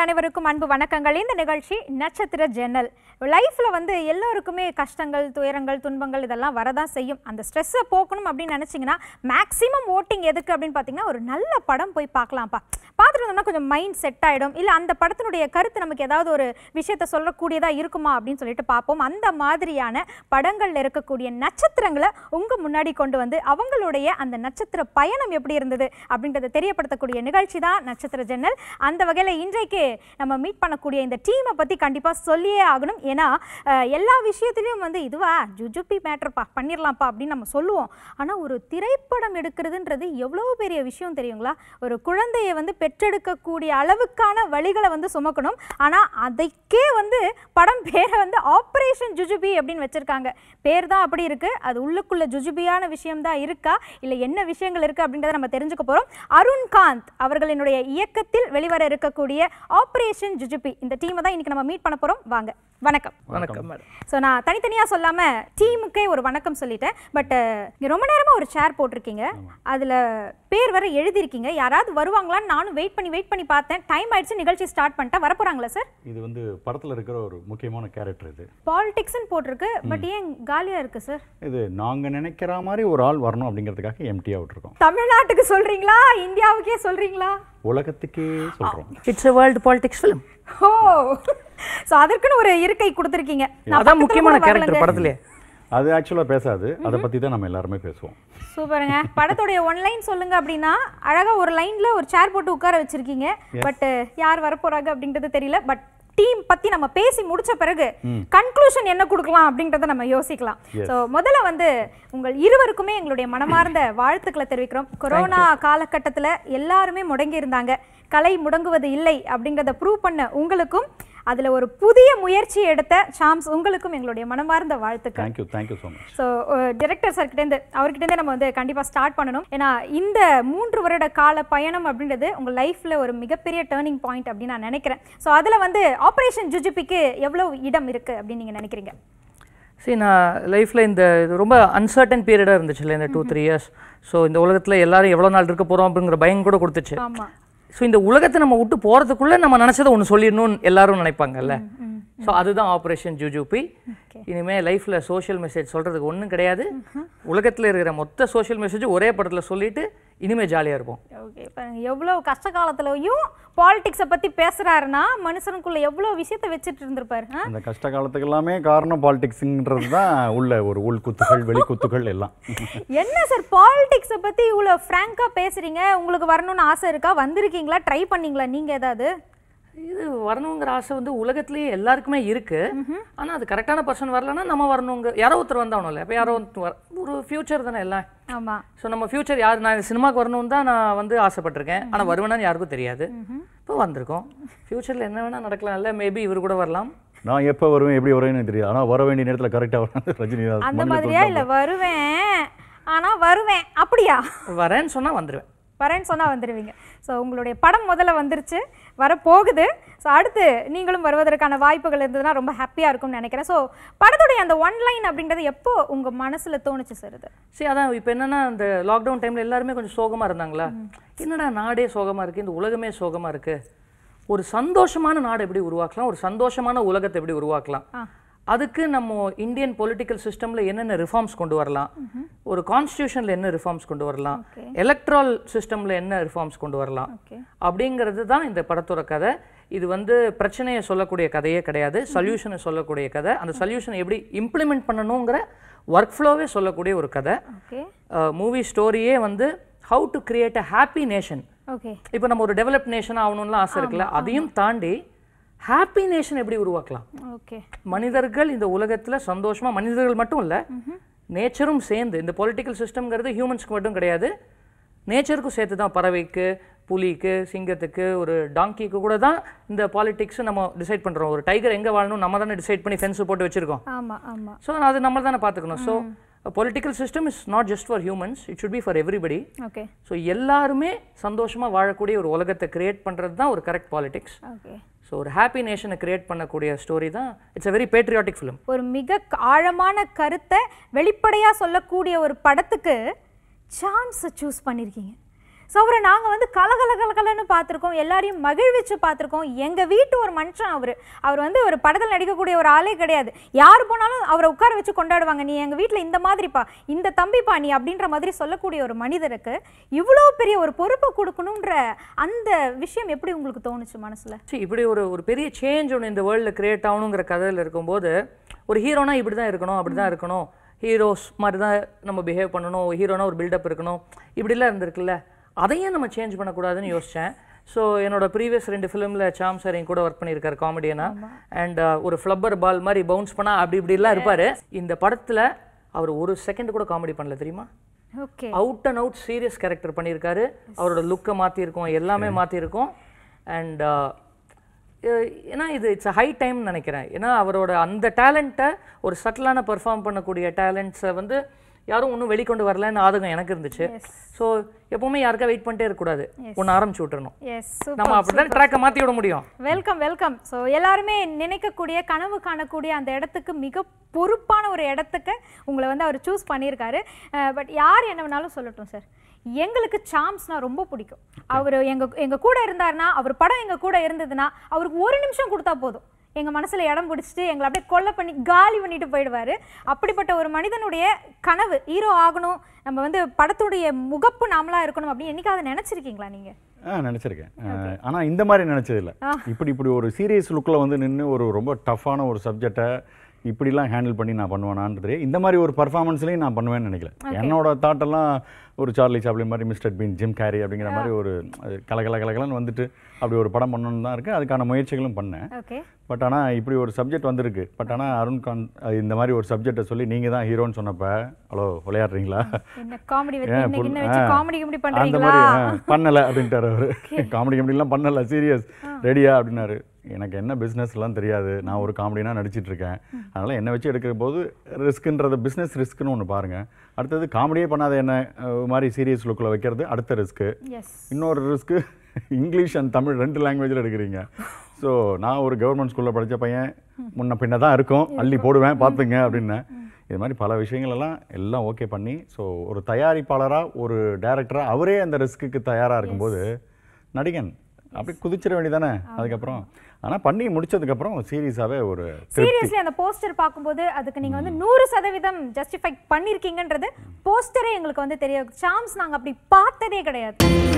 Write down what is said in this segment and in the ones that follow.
நேயர்கள் அனைவருக்கும் அன்பு வணக்கங்கள் இந்த நிகழ்ச்சி நட்சத்திர ஜன்னல் லைஃப்ல வந்து எல்லோருக்குமே கஷ்டங்கள் துயரங்கள் துன்பங்கள் இதெல்லாம் வரதான் செய்யும் அந்த ஸ்ட்ரெஸ்ஸை போக்கணும் அப்படின்னு நினைச்சீங்கன்னா மேக்ஸிமம் ஓட்டிங் எதுக்கு அப்படின்னு பார்த்தீங்கன்னா ஒரு நல்ல படம் போய் பார்க்கலாம்ப்பா பார்த்துட்டு வந்தோம்னா கொஞ்சம் மைண்ட் செட் ஆகிடும் இல்லை அந்த படத்தினுடைய கருத்து நமக்கு ஏதாவது ஒரு விஷயத்த சொல்லக்கூடியதாக இருக்குமா அப்படின்னு சொல்லிட்டு பார்ப்போம் அந்த மாதிரியான படங்கள்ல இருக்கக்கூடிய நட்சத்திரங்களை உங்க முன்னாடி கொண்டு வந்து அவங்களுடைய அந்த நட்சத்திர பயணம் எப்படி இருந்தது அப்படின்றத தெரியப்படுத்தக்கூடிய நிகழ்ச்சி தான் நட்சத்திர ஜன்னல் அந்த வகையில் இன்றைக்கு நம்ம மீட் பண்ணக்கூடிய இந்த டீமை பற்றி கண்டிப்பாக சொல்லியே ஆகணும் ஏன்னா அஹ், எல்லா விஷயத்துலையும் வந்து இதுவா ஜுஜுப்பி மேட்ருப்பா பண்ணிடலாம்ப்பா அப்படின்னு நம்ம சொல்லுவோம் ஆனால் ஒரு திரைப்படம் எடுக்கிறதுன்றது எவ்வளோ பெரிய விஷயம் தெரியுங்களா ஒரு குழந்தையை வந்து பெற்றெடுக்கக்கூடிய அளவுக்கான வழிகளை வந்து சுமக்கணும் ஆனால் அதைக்கே வந்து படம் பேரை வந்து ஆப்ரேஷன் ஜுஜுபி அப்படின்னு வச்சிருக்காங்க பேர் தான் அப்படி இருக்கு அது உள்ளுக்குள்ள ஜுஜுபியான விஷயம் தான் இருக்கா இல்லை என்ன விஷயங்கள் இருக்கு அப்படின்றத நம்ம தெரிஞ்சுக்க போறோம் அருண்காந்த் அவர்களினுடைய இயக்கத்தில் வெளிவர இருக்கக்கூடிய ஆப்ரேஷன் ஜுஜுபி இந்த டீமை தான் இன்னைக்கு நம்ம மீட் பண்ண போறோம் வாங்க வணக்கம் வணக்கம் மேடம் ஸோ நான் தனித்தனியாக சொல்லாமல் டீமுக்கே ஒரு வணக்கம் சொல்லிட்டேன் பட் இங்கே ரொம்ப நேரமாக ஒரு சேர் போட்டிருக்கீங்க அதில் பேர் வர எழுதியிருக்கீங்க யாராவது வருவாங்களான்னு நானும் வெயிட் பண்ணி வெயிட் பண்ணி பார்த்தேன் டைம் ஆயிடுச்சு நிகழ்ச்சி ஸ்டார்ட் பண்ணிட்டா வரப்போகிறாங்களா சார் இது வந்து படத்தில் இருக்கிற ஒரு முக்கியமான கேரக்டர் இது பாலிடிக்ஸ்னு போட்டிருக்கு பட் ஏன் காலியாக இருக்குது சார் இது நாங்கள் நினைக்கிற மாதிரி ஒரு ஆள் வரணும் அப்படிங்கிறதுக்காக எம்டியாக விட்டுருக்கோம் தமிழ்நாட்டுக்கு சொல்கிறீங்களா இந்தியாவுக்கே சொல்கிறீங்களா உலகத்துக்கே சொல்கிறோம் it's a world politics film oh so அதற்குன்னு ஒரு இருக்கை கொடுத்துருக்கீங்க நான் அதான் பக்கத்துல முக்கியமான கூட கேரக்டர் வரலங்க. படத்துலயே அது ஆக்சுவலாக பேசாது அதை பற்றி தான் நம்ம எல்லாருமே பேசுவோம் சூப்பருங்க படத்துடைய ஒன் லைன் சொல்லுங்க அப்படின்னா அழகா ஒரு லைன்ல ஒரு சேர் போட்டு உட்கார வச்சிருக்கீங்க பட் யார் வரப்போறாங்க அப்படின்றது தெரியல பட் டீம் பத்தி நம்ம பேசி முடிச்ச பிறகு கன்க்ளூஷன் என்ன கொடுக்கலாம் அப்படின்றத நம்ம யோசிக்கலாம் ஸோ முதல்ல வந்து உங்கள் இருவருக்குமே எங்களுடைய மனமார்ந்த வாழ்த்துக்களை தெரிவிக்கிறோம் கொரோனா காலகட்டத்துல எல்லாருமே முடங்கி இருந்தாங்க கலை முடங்குவது இல்லை அப்படின்றத ப்ரூவ் பண்ண உங்களுக்கும் அதுல ஒரு புதிய முயற்சி எடுத்த சாம்ஸ் உங்களுக்கும் எங்களுடைய மனமார்ந்த வாழ்த்துக்கள் thank you thank you so much so director சார்கிட்டேருந்து அவர்கிட்டேருந்தே நம்ம வந்து கண்டிப்பாக ஸ்டார்ட் பண்ணணும் ஏன்னா இந்த மூன்று வருட கால பயணம் அப்படின்றது உங்கள் லைஃப்பில் ஒரு மிகப்பெரிய டேர்னிங் பாயிண்ட் அப்படின்னு நான் நினைக்கிறேன் ஸோ அதில் வந்து ஆப்ரேஷன் ஜுஜுபிக்கு எவ்வளோ இடம் இருக்குது அப்படின்னு நீங்கள் நினைக்கிறீங்க சரி நான் லைஃப்பில் இந்த இது ரொம்ப அன்சர்டன் பீரியடாக இருந்துச்சுல்ல இந்த டூ த்ரீ இயர்ஸ் ஸோ இந்த உலகத்தில் எல்லாரும் எவ்வளோ நாள் இருக்க போகிறோம் அப்படிங்கிற பயம் கூட கொடுத்துச்சு ஆமாம் ஸோ இந்த உலகத்தை நம்ம விட்டு போகிறதுக்குள்ளே நம்ம நினச்சதை ஒன்று சொல்லிடணும்னு எல்லாரும் நினைப்பாங்கல்ல ஸோ அதுதான் ஆப்ரேஷன் ஜூஜூபி இனிமேல் லைஃப்பில் சோஷியல் மெசேஜ் சொல்கிறதுக்கு ஒன்றும் கிடையாது உலகத்தில் இருக்கிற மொத்த சோஷியல் மெசேஜ் ஒரே படத்தில் சொல்லிட்டு இனிமேல் ஜாலியாக இருப்போம் ஓகே பாருங்க எவ்வளோ கஷ்ட காலத்துலயும் பாலிடிக்ஸை பற்றி பேசுகிறாருன்னா மனுஷனுக்குள்ள எவ்வளோ விஷயத்தை வச்சுட்டு இருந்திருப்பாரு ஆ? இந்த கஷ்ட காலத்துக்கு எல்லாமே காரணம் பாலிடிக்ஸுங்கிறது தான் உள்ள ஒரு உள் குத்துகள் வெளி குத்துகள் எல்லாம் என்ன சார் பாலிடிக்ஸை பற்றி இவ்வளோ ஃப்ராங்காக பேசுகிறீங்க உங்களுக்கு வரணும்னு ஆசை இருக்கா வந்திருக்கீங்களா ட்ரை பண்ணீங்களா நீங்கள் ஏதாவது இது வரணுங்கிற ஆசை வந்து உலகத்திலேயே எல்லாருக்குமே இருக்கு ஆனா அது கரெக்டான பர்சன் வரலன்னா நம்ம வரணுங்க யாரோ ஒருத்தர் வந்தாகணும்ல இப்போ யாரோ ஒருத்தர் வர ஒரு ஃபியூச்சர் தானே எல்லாம் ஆமாம் ஸோ நம்ம ஃபியூச்சர் யார் நான் சினிமாக்கு வரணும்னு தான் நான் வந்து ஆசைப்பட்டிருக்கேன் ஆனா வருவேனான்னு யாருக்கும் தெரியாது இப்போ வந்திருக்கோம் ஃபியூச்சரில் என்ன வேணால் நடக்கலாம் இல்லை மேபி இவர் கூட வரலாம் நான் எப்போ வருவேன் எப்படி வருவேன்னு தெரியாது ஆனால் வர வேண்டிய நேரத்தில் கரெக்டாக வரணும் ரஜினி அந்த மாதிரியா இல்லை வருவேன் ஆனால் வருவேன் அப்படியா வரேன்னு சொன்னா வந்துடுவேன் வரேன்னு சொன்னால் வந்துடுவீங்க ஸோ உங்களுடைய படம் முதல்ல வந்துருச்சு வரப்போகுது ஸோ அடுத்து நீங்களும் வருவதற்கான வாய்ப்புகள் இருந்ததுன்னா ரொம்ப ஹாப்பியாக இருக்கும்னு நினைக்கிறேன் ஸோ படத்துடைய அந்த ஒன் லைன் அப்படின்றது எப்போ உங்கள் மனசில் தோணுச்சு சார் இது சரி அதான் இப்போ என்னன்னா இந்த லாக்டவுன் டைம்ல எல்லாருமே கொஞ்சம் சோகமா இருந்தாங்களா என்னடா நாடே சோகமா இருக்கு இந்த உலகமே சோகமா இருக்கு ஒரு சந்தோஷமான நாடு எப்படி உருவாக்கலாம் ஒரு சந்தோஷமான உலகத்தை எப்படி உருவாக்கலாம் ஆ. அதுக்கு நம்ம இந்தியன் பொலிட்டிக்கல் சிஸ்டம்ல என்னென்ன ரிஃபார்ம்ஸ் கொண்டு வரலாம் ஒரு கான்ஸ்டியூஷன்ல என்ன ரிஃபார்ம்ஸ் கொண்டு வரலாம் Okay. எலக்ட்ரல் சிஸ்டம்ல என்ன ரிஃபார்ம்ஸ் கொண்டு வரலாம் ஓகே அப்படிங்கிறது தான் இந்த படத்தோட கதை இது வந்து பிரச்சனையை சொல்லக்கூடிய கதையே கிடையாது சொல்யூஷனை சொல்லக்கூடிய கதை அந்த சொல்யூஷனை எப்படி இம்ப்ளிமெண்ட் பண்ணணுங்கிற ஒர்க் ஃப்ளோவே சொல்லக்கூடிய ஒரு கதை ஓகே மூவி ஸ்டோரியே வந்து how to create a happy nation okay இப்போ நம்ம ஒரு டெவலப் நேஷன் ஆகணும்லாம் ஆசை இருக்குல்ல அதையும் தாண்டி ஹாப்பி நேஷன் எப்படி உருவாக்கலாம் ஓகே மனிதர்கள் இந்த உலகத்துல சந்தோஷமா மனிதர்கள் மட்டும் இல்ல நேச்சரும் சேர்ந்து இந்த பொலிட்டிக்கல் சிஸ்டம்ங்கிறது ஹியூமன்ஸ்க்கு மட்டும் கிடையாது நேச்சருக்கும் சேர்த்து தான் பறவைக்கு புலிக்கு சிங்கத்துக்கு ஒரு டாங்கிக்கு கூட தான் இந்த பாலிடிக்ஸ் நம்ம டிசைட் பண்றோம் ஒரு டைகர் எங்க வாழணும் நம்ம தானே டிசைட் பண்ணி ஃபென்ஸ் போட்டு வச்சிருக்கோம் ஆமாம் ஆமாம் ஸோ அது நம்ம தானே பார்த்துக்கணும் so political system is not just for humans it should be for everybody okay so எல்லாருமே சந்தோஷமா வாழக்கூடிய ஒரு உலகத்தை கிரியேட் பண்றது தான் ஒரு கரெக்ட் பாலிடிக்ஸ் ஓகே ஸோ ஒரு ஹாப்பி நேஷனை கிரியேட் பண்ணக்கூடிய ஸ்டோரி தான் it's a very patriotic film ஒரு மிக க- ஆழமான கருத்தை வெளிப்படையாக சொல்லக்கூடிய ஒரு படத்துக்கு சாம்ஸை சூஸ் பண்ணியிருக்கீங்க ஸோ அவரை நாங்கள் வந்து கலகல கலகலன்னு பார்த்துருக்கோம் எல்லாரையும் மகிழ்விச்சு பார்த்துருக்கோம் எங்கள் வீட்டு ஒரு மனுஷன் அவர் அவர் வந்து ஒரு படத்தில் நடிக்கக்கூடிய ஒரு ஆளே கிடையாது யார் போனாலும் அவரை உட்கார வச்சு கொண்டாடுவாங்க நீ எங்கள் வீட்டில் இந்த மாதிரிப்பா இந்த தம்பிப்பா நீ அப்படின்ற மாதிரி சொல்லக்கூடிய ஒரு மனிதருக்கு இவ்வளோ பெரிய ஒரு பொறுப்பை கொடுக்கணுன்ற அந்த விஷயம் எப்படி உங்களுக்கு தோணுச்சு மனசுல சரி இப்படி ஒரு ஒரு பெரிய சேஞ்ச் ஒன்று இந்த வேர்ல்டில் கிரியேட் ஆகணுங்கிற கதையில் இருக்கும்போது ஒரு ஹீரோனா இப்படி தான் இருக்கணும் அப்படி தான் இருக்கணும் ஹீரோஸ் மாதிரி தான் நம்ம பிஹேவ் பண்ணணும் ஹீரோனா ஒரு பில்டப் இருக்கணும் இப்படிலாம் இருந்திருக்குல்ல அதையும் நம்ம சேஞ்ச் பண்ணக்கூடாதுன்னு யோசித்தேன் ஸோ என்னோட ப்ரீவியஸ் ரெண்டு ஃபிலிமில் சாம் சார் என் கூட ஒர்க் பண்ணியிருக்காரு காமெடியனா அண்ட் ஒரு ஃப்ளப்பர் பால் மாதிரி பவுன்ஸ் பண்ணா அப்படி இப்படிலாம் இருப்பார் இந்த படத்தில் அவர் ஒரு செகண்ட் கூட காமெடி பண்ணல தெரியுமா okay out and out serious character பண்ணியிருக்காரு அவரோட லுக்கை மாற்றிருக்கோம் எல்லாமே மாற்றிருக்கோம் அண்ட் ஏன்னா இது இட்ஸ் ஹை டைம் நினைக்கிறேன் ஏன்னா அவரோட அந்த டேலண்ட்டை ஒரு சட்டிலான பெர்ஃபார்ம் பண்ணக்கூடிய டேலண்ட்ஸை வந்து யாரும் ஒன்றும் வெளிக்கொண்டு வரலன்னு ஆதகம் எனக்கு இருந்துச்சு ஸோ எப்பவுமே யாருக்கா வெயிட் பண்ணிட்டே இருக்கக்கூடாது ஒன்று ஆரம்பிச்சு விட்டுறணும் எஸ் நம்ம அப்படிதான் ட்ராக்கை மாற்றி விட முடியும் வெல்கம் வெல்கம் ஸோ எல்லாருமே நினைக்கக்கூடிய கனவு காணக்கூடிய அந்த இடத்துக்கு மிக பொறுப்பான ஒரு இடத்துக்கு உங்களை வந்து அவர் சூஸ் பண்ணியிருக்காரு பட் யார் என்ன வேணாலும் சொல்லட்டும் சார் எங்களுக்கு சாம்ஸ்னா ரொம்ப பிடிக்கும் அவர் எங்க எங்க கூட இருந்தாருன்னா அவர் படம் எங்க கூட இருந்ததுன்னா அவருக்கு ஒரு நிமிஷம் கொடுத்தா போதும் எங்க மனசுல இடம் பிடிச்சிட்டு எங்களை அப்படியே கொல்லை பண்ணி காலி பண்ணிட்டு போயிடுவாரு அப்படிப்பட்ட ஒரு மனிதனுடைய கனவு ஹீரோ ஆகணும் நம்ம வந்து படத்துடைய முகப்பு நாமளா இருக்கணும் அப்படின்னு என்னைக்காவது நினைச்சிருக்கீங்களா நீங்க ஆ நினச்சிருக்கேன் ஆனால் இந்த மாதிரி நினச்சதில்ல இப்படி இப்படி ஒரு சீரியஸ் லுக்கில் வந்து நின்று ஒரு ரொம்ப டஃப்பான ஒரு சப்ஜெக்டை இப்படிலாம் ஹேண்டில் பண்ணி நான் பண்ணுவேனான்றது இந்த மாதிரி ஒரு பர்ஃபார்மன்ஸ்லையும் நான் பண்ணுவேன்னு நினைக்கல என்னோட தாட்டெல்லாம் ஒரு சார்லி சாப்ளி மாதிரி மிஸ்டர் பீன் ஜிம் கேரி அப்படிங்கிற மாதிரி ஒரு அது கலகல கலகலன்னு வந்துட்டு அப்படி ஒரு படம் பண்ணணும்னு தான் இருக்குது அதுக்கான முயற்சிகளும் பண்ணேன் ஓகே பட் ஆனால் இப்படி ஒரு சப்ஜெக்ட் வந்திருக்கு பட் ஆனால் அருண்காந்த் அது இந்த மாதிரி ஒரு சப்ஜெக்டை சொல்லி நீங்கள் தான் ஹீரோன்னு சொன்னப்ப ஹலோ விளையாடுறீங்களா என்ன காமெடி ஏன் வச்சு இன்னைக்கு புல்- என்ன வச்சு ஆ, காமெடி கிமெடி அந்த பண்றீங்களா மாதிரி ஆ, பண்ணல அப்படின்ட்டாரு அவரு காமெடி கிமெடிலாம் பண்ணல சீரியஸ் ரெடியா அப்படின்னாரு எனக்கு என்ன பிஸ்னஸ்லாம் தெரியாது நான் ஒரு காமெடினா நடிச்சிட்டு இருக்கேன் அதனால என்னை வச்சு எடுக்கிற போது ரிஸ்க்குன்றது பிஸ்னஸ் ரிஸ்க்குன்னு ஒன்று பாருங்க அடுத்தது காமெடியே பண்ணாத என்ன அஹ், ஒரு மாதிரி சீரியஸ் லுக்கில் வைக்கிறது அடுத்த ரிஸ்க்கு எஸ் இன்னொரு ரிஸ்க்கு இங்கிலீஷ் அண்ட் தமிழ் ரெண்டு லாங்குவேஜில் எடுக்கிறீங்க ஸோ நான் ஒரு கவர்மெண்ட் ஸ்கூலில் படித்த பையன் முன்ன பின்ன தான் இருக்கும் அள்ளி போடுவேன் பார்த்துங்க அப்படின்னேன் இது மாதிரி பல விஷயங்கள் எல்லாம் எல்லாம் ஓகே பண்ணி ஸோ ஒரு தயாரிப்பாளராக ஒரு டைரக்டராக அவரே அந்த ரிஸ்க்குக்கு தயாராக இருக்கும்போது நடிகன் அப்படி குதிச்சிட வேண்டியதானே அதுக்கப்புறம் ஆனால் பண்ணி முடிச்சதுக்கப்புறம் சீரியஸாகவே ஒரு திருப்தி சீரியஸ்லி அந்த போஸ்டர் பார்க்கும்போது அதுக்கு நீங்க வந்து நூறு சதவீதம் ஜஸ்டிஃபை பண்ணிருக்கீங்கன்றது போஸ்டரே எங்களுக்கு வந்து தெரிய சாம்ஸ் நாங்க அப்படி பார்த்ததே கிடையாது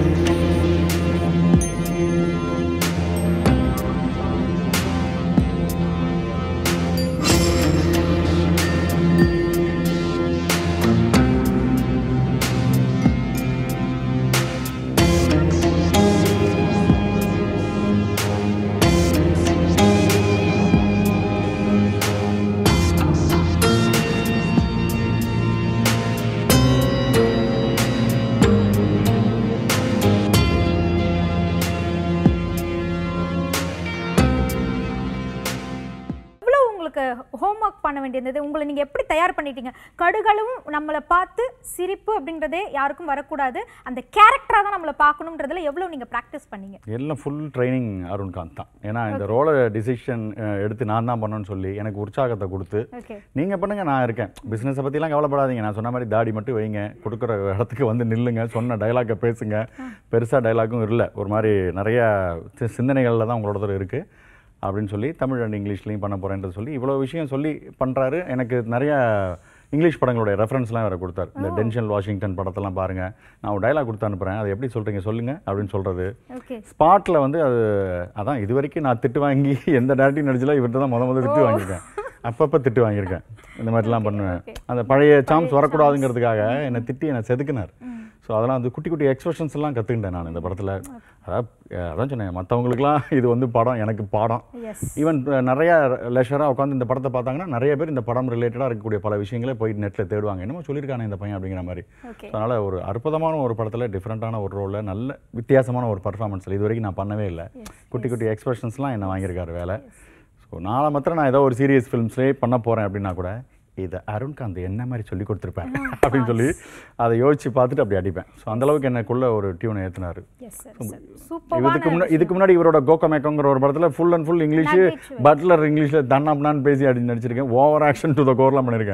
எவ்வளவு உங்களுக்கு ஹோம்ஒர்க் பண்ண வேண்டியது உங்களை நீங்க எப்படி தயார் பண்ணிட்டீங்க கடுகளவும் நம்மளை பார்த்து சிரிப்பு அப்படின்றதே யாருக்கும் வரக்கூடாது அந்த கேரக்டரா தான் நம்மளை பார்க்கணுன்றதுல எவ்வளவு நீங்க ப்ராக்டிஸ் பண்ணீங்க எல்லாம் ஃபுல் ட்ரைனிங் அருண்காந்த் தான் ஏன்னா இந்த ரோலை டிசிஷன் எடுத்து நான் தான் பண்ணணும்னு சொல்லி எனக்கு உற்சாகத்தை கொடுத்து ஓகே நீங்கள் பண்ணுங்க நான் இருக்கேன் பிஸ்னஸை பற்றிலாம் கவலைப்படாதீங்க நான் சொன்ன மாதிரி தாடி மட்டும் வைங்க கொடுக்குற இடத்துக்கு வந்து நில்லுங்க சொன்ன டைலாக்கை பேசுங்க பெருசாக டைலாக்கும் இல்லை ஒரு மாதிரி நிறைய சி- சிந்தனைகளில் தான் உங்களோட இருக்குது அப்படின்னு சொல்லி தமிழ் அண்ட் இங்கிலீஷ்லையும் பண்ண போகிறேன்றது சொல்லி இவ்வளோ விஷயம் சொல்லி பண்ணுறாரு எனக்கு நிறைய இங்கிலீஷ் படங்களுடைய ரெஃபரன்ஸ்லாம் வேறு கொடுத்தாரு இந்த டென்ஷன் வாஷிங்டன் படத்தெல்லாம் பாருங்கள் நான் ஒரு டைலாக் கொடுத்து அனுப்புகிறேன் அதை எப்படி சொல்கிறீங்க சொல்லுங்கள் அப்படின்னு சொல்கிறது ஓகே ஸ்பாட்டில் வந்து அது அதான் இது வரைக்கும் நான் திட்டு வாங்கி எந்த டேரக்டிங் நடிச்சல இவர்கிட்ட தான் முத முத திட்டு வாங்கியிருக்கேன் அப்பப்போ திட்டு வாங்கியிருக்கேன் இந்த மாதிரிலாம் பண்ணுவேன் அந்த பழைய சாம்ஸ் வரக்கூடாதுங்கிறதுக்காக என்னை திட்டி என்னை செதுக்குனார் ஸோ அதெல்லாம் வந்து குட்டி குட்டி எக்ஸ்பிரஷன்ஸ் எல்லாம் கற்றுக்கிட்டேன் நான் இந்த படத்தில் அதாவது அஹ், அதான் சொன்னேன் மற்றவங்களுக்குலாம் இது வந்து படம் எனக்கு பாடம் எஸ் ஈவன் நிறைய லெஷராக உட்காந்து இந்த படத்தை பார்த்தாங்கன்னா நிறைய பேர் இந்த படம் ரிலேட்டடாக இருக்கக்கூடிய பல விஷயங்களை போய் நெட்டில் தேடுவாங்க என்னமோ சொல்லியிருக்கானே இந்த பையன் அப்படிங்கிற மாதிரி ஓகே அதனால் ஒரு அற்புதமான ஒரு படத்தில் டிஃப்ரெண்ட்டான ஒரு ரோலில் நல்ல வித்தியாசமான ஒரு பர்ஃபார்மன்ஸில் இது வரைக்கும் நான் பண்ணவே இல்லை குட்டி குட்டி எக்ஸ்பிரஷன்ஸ்லாம் என்ன வாங்கியிருக்காரு வேலை ஸோ நாளை மாத்திரம் நான் ஏதோ ஒரு சீரியஸ் ஃபிலிம்ஸ்லேயே பண்ண போகிறேன் அப்படின்னா கூட இதை அருண்காந்த் என்ன மாதிரி சொல்லி கொடுத்துருப்பேன் அப்படின்னு சொல்லி அதை யோசிச்சு பார்த்துட்டு அப்படி அடிப்பேன் ஸோ அந்தளவுக்கு எனக்குள்ள ஒரு டியூனை ஏற்றினார் எஸ் சார் இதுக்கு சூப்பரான முன்னாடி இதுக்கு முன்னாடி இவரோட கோகமேக்கோங்கிற ஒரு படத்தில் full and full English Nugget butler இங்கிலீஷில் தன்னாப்னான்னு பேசி அப்படி நடிச்சிருக்கேன் ஓவர் ஆக்ஷன் டு த கோர்லாம் பண்ணியிருக்கேன்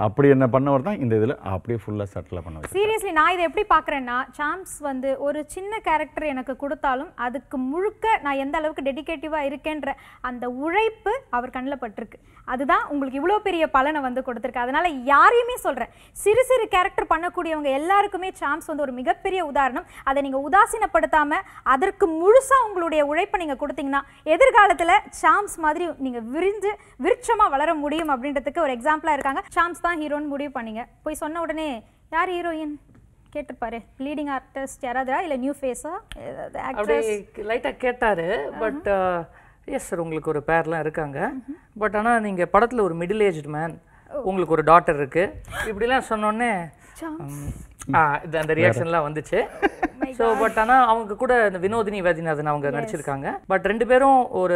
அப்படி என்ன பண்ணவர் தான் இந்த இதில் அப்படியே ஃபுல்லாக செட்டில் பண்ண வச்சு சீரியஸ்லி நான் இதை எப்படி பார்க்குறேன்னா சாம்ஸ் வந்து ஒரு சின்ன கேரக்டர் எனக்கு கொடுத்தாலும் அதுக்கு முழுக்க நான் எந்த அளவுக்கு டெடிகேட்டிவாக இருக்கேன்ற அந்த உழைப்பு அவர் கண்ணில் பட்டிருக்கு அதுதான் உங்களுக்கு இவ்வளோ பெரிய பலனை வந்து கொடுத்துருக்கு அதனால யாரையுமே சொல்கிறேன் சிறு சிறு கேரக்டர் பண்ணக்கூடியவங்க எல்லாருக்குமே சாம்ஸ் வந்து ஒரு மிகப்பெரிய உதாரணம் அதை நீங்கள் உதாசீனப்படுத்தாமல் அதற்கு முழுசாக உங்களுடைய உழைப்பை நீங்கள் கொடுத்தீங்கன்னா எதிர்காலத்தில் சாம்ஸ் மாதிரி நீங்கள் விரிஞ்சு விருட்சமாக வளர முடியும் அப்படின்றதுக்கு ஒரு எக்ஸாம்பிளாக இருக்காங்க சாம்ஸ் தான் ஹீரோன்னு முடிவு பண்ணீங்க போய் சொன்ன உடனே யார் ஹீரோயின் கேட்டிருப்பாரு லீடிங் ஆர்டிஸ்ட் யாராவதா இல்லை நியூ ஃபேஸா அப்படியே லைட்டாக கேட்டாரு பட் எஸ் சார் உங்களுக்கு ஒரு பேர்லாம் இருக்காங்க பட் ஆனா நீங்க படத்துல ஒரு மிடில் ஏஜ்டு மேன் உங்களுக்கு ஒரு டாட்டர் இருக்கு இப்படிலாம் சொன்னோடனே இது அந்த ரியாக்ஷன்லாம் வந்துச்சு ஸோ பட் ஆனா அவங்க கூட இந்த வினோதினி வேதிநாதன் அவங்க நடிச்சிருக்காங்க பட் ரெண்டு பேரும் ஒரு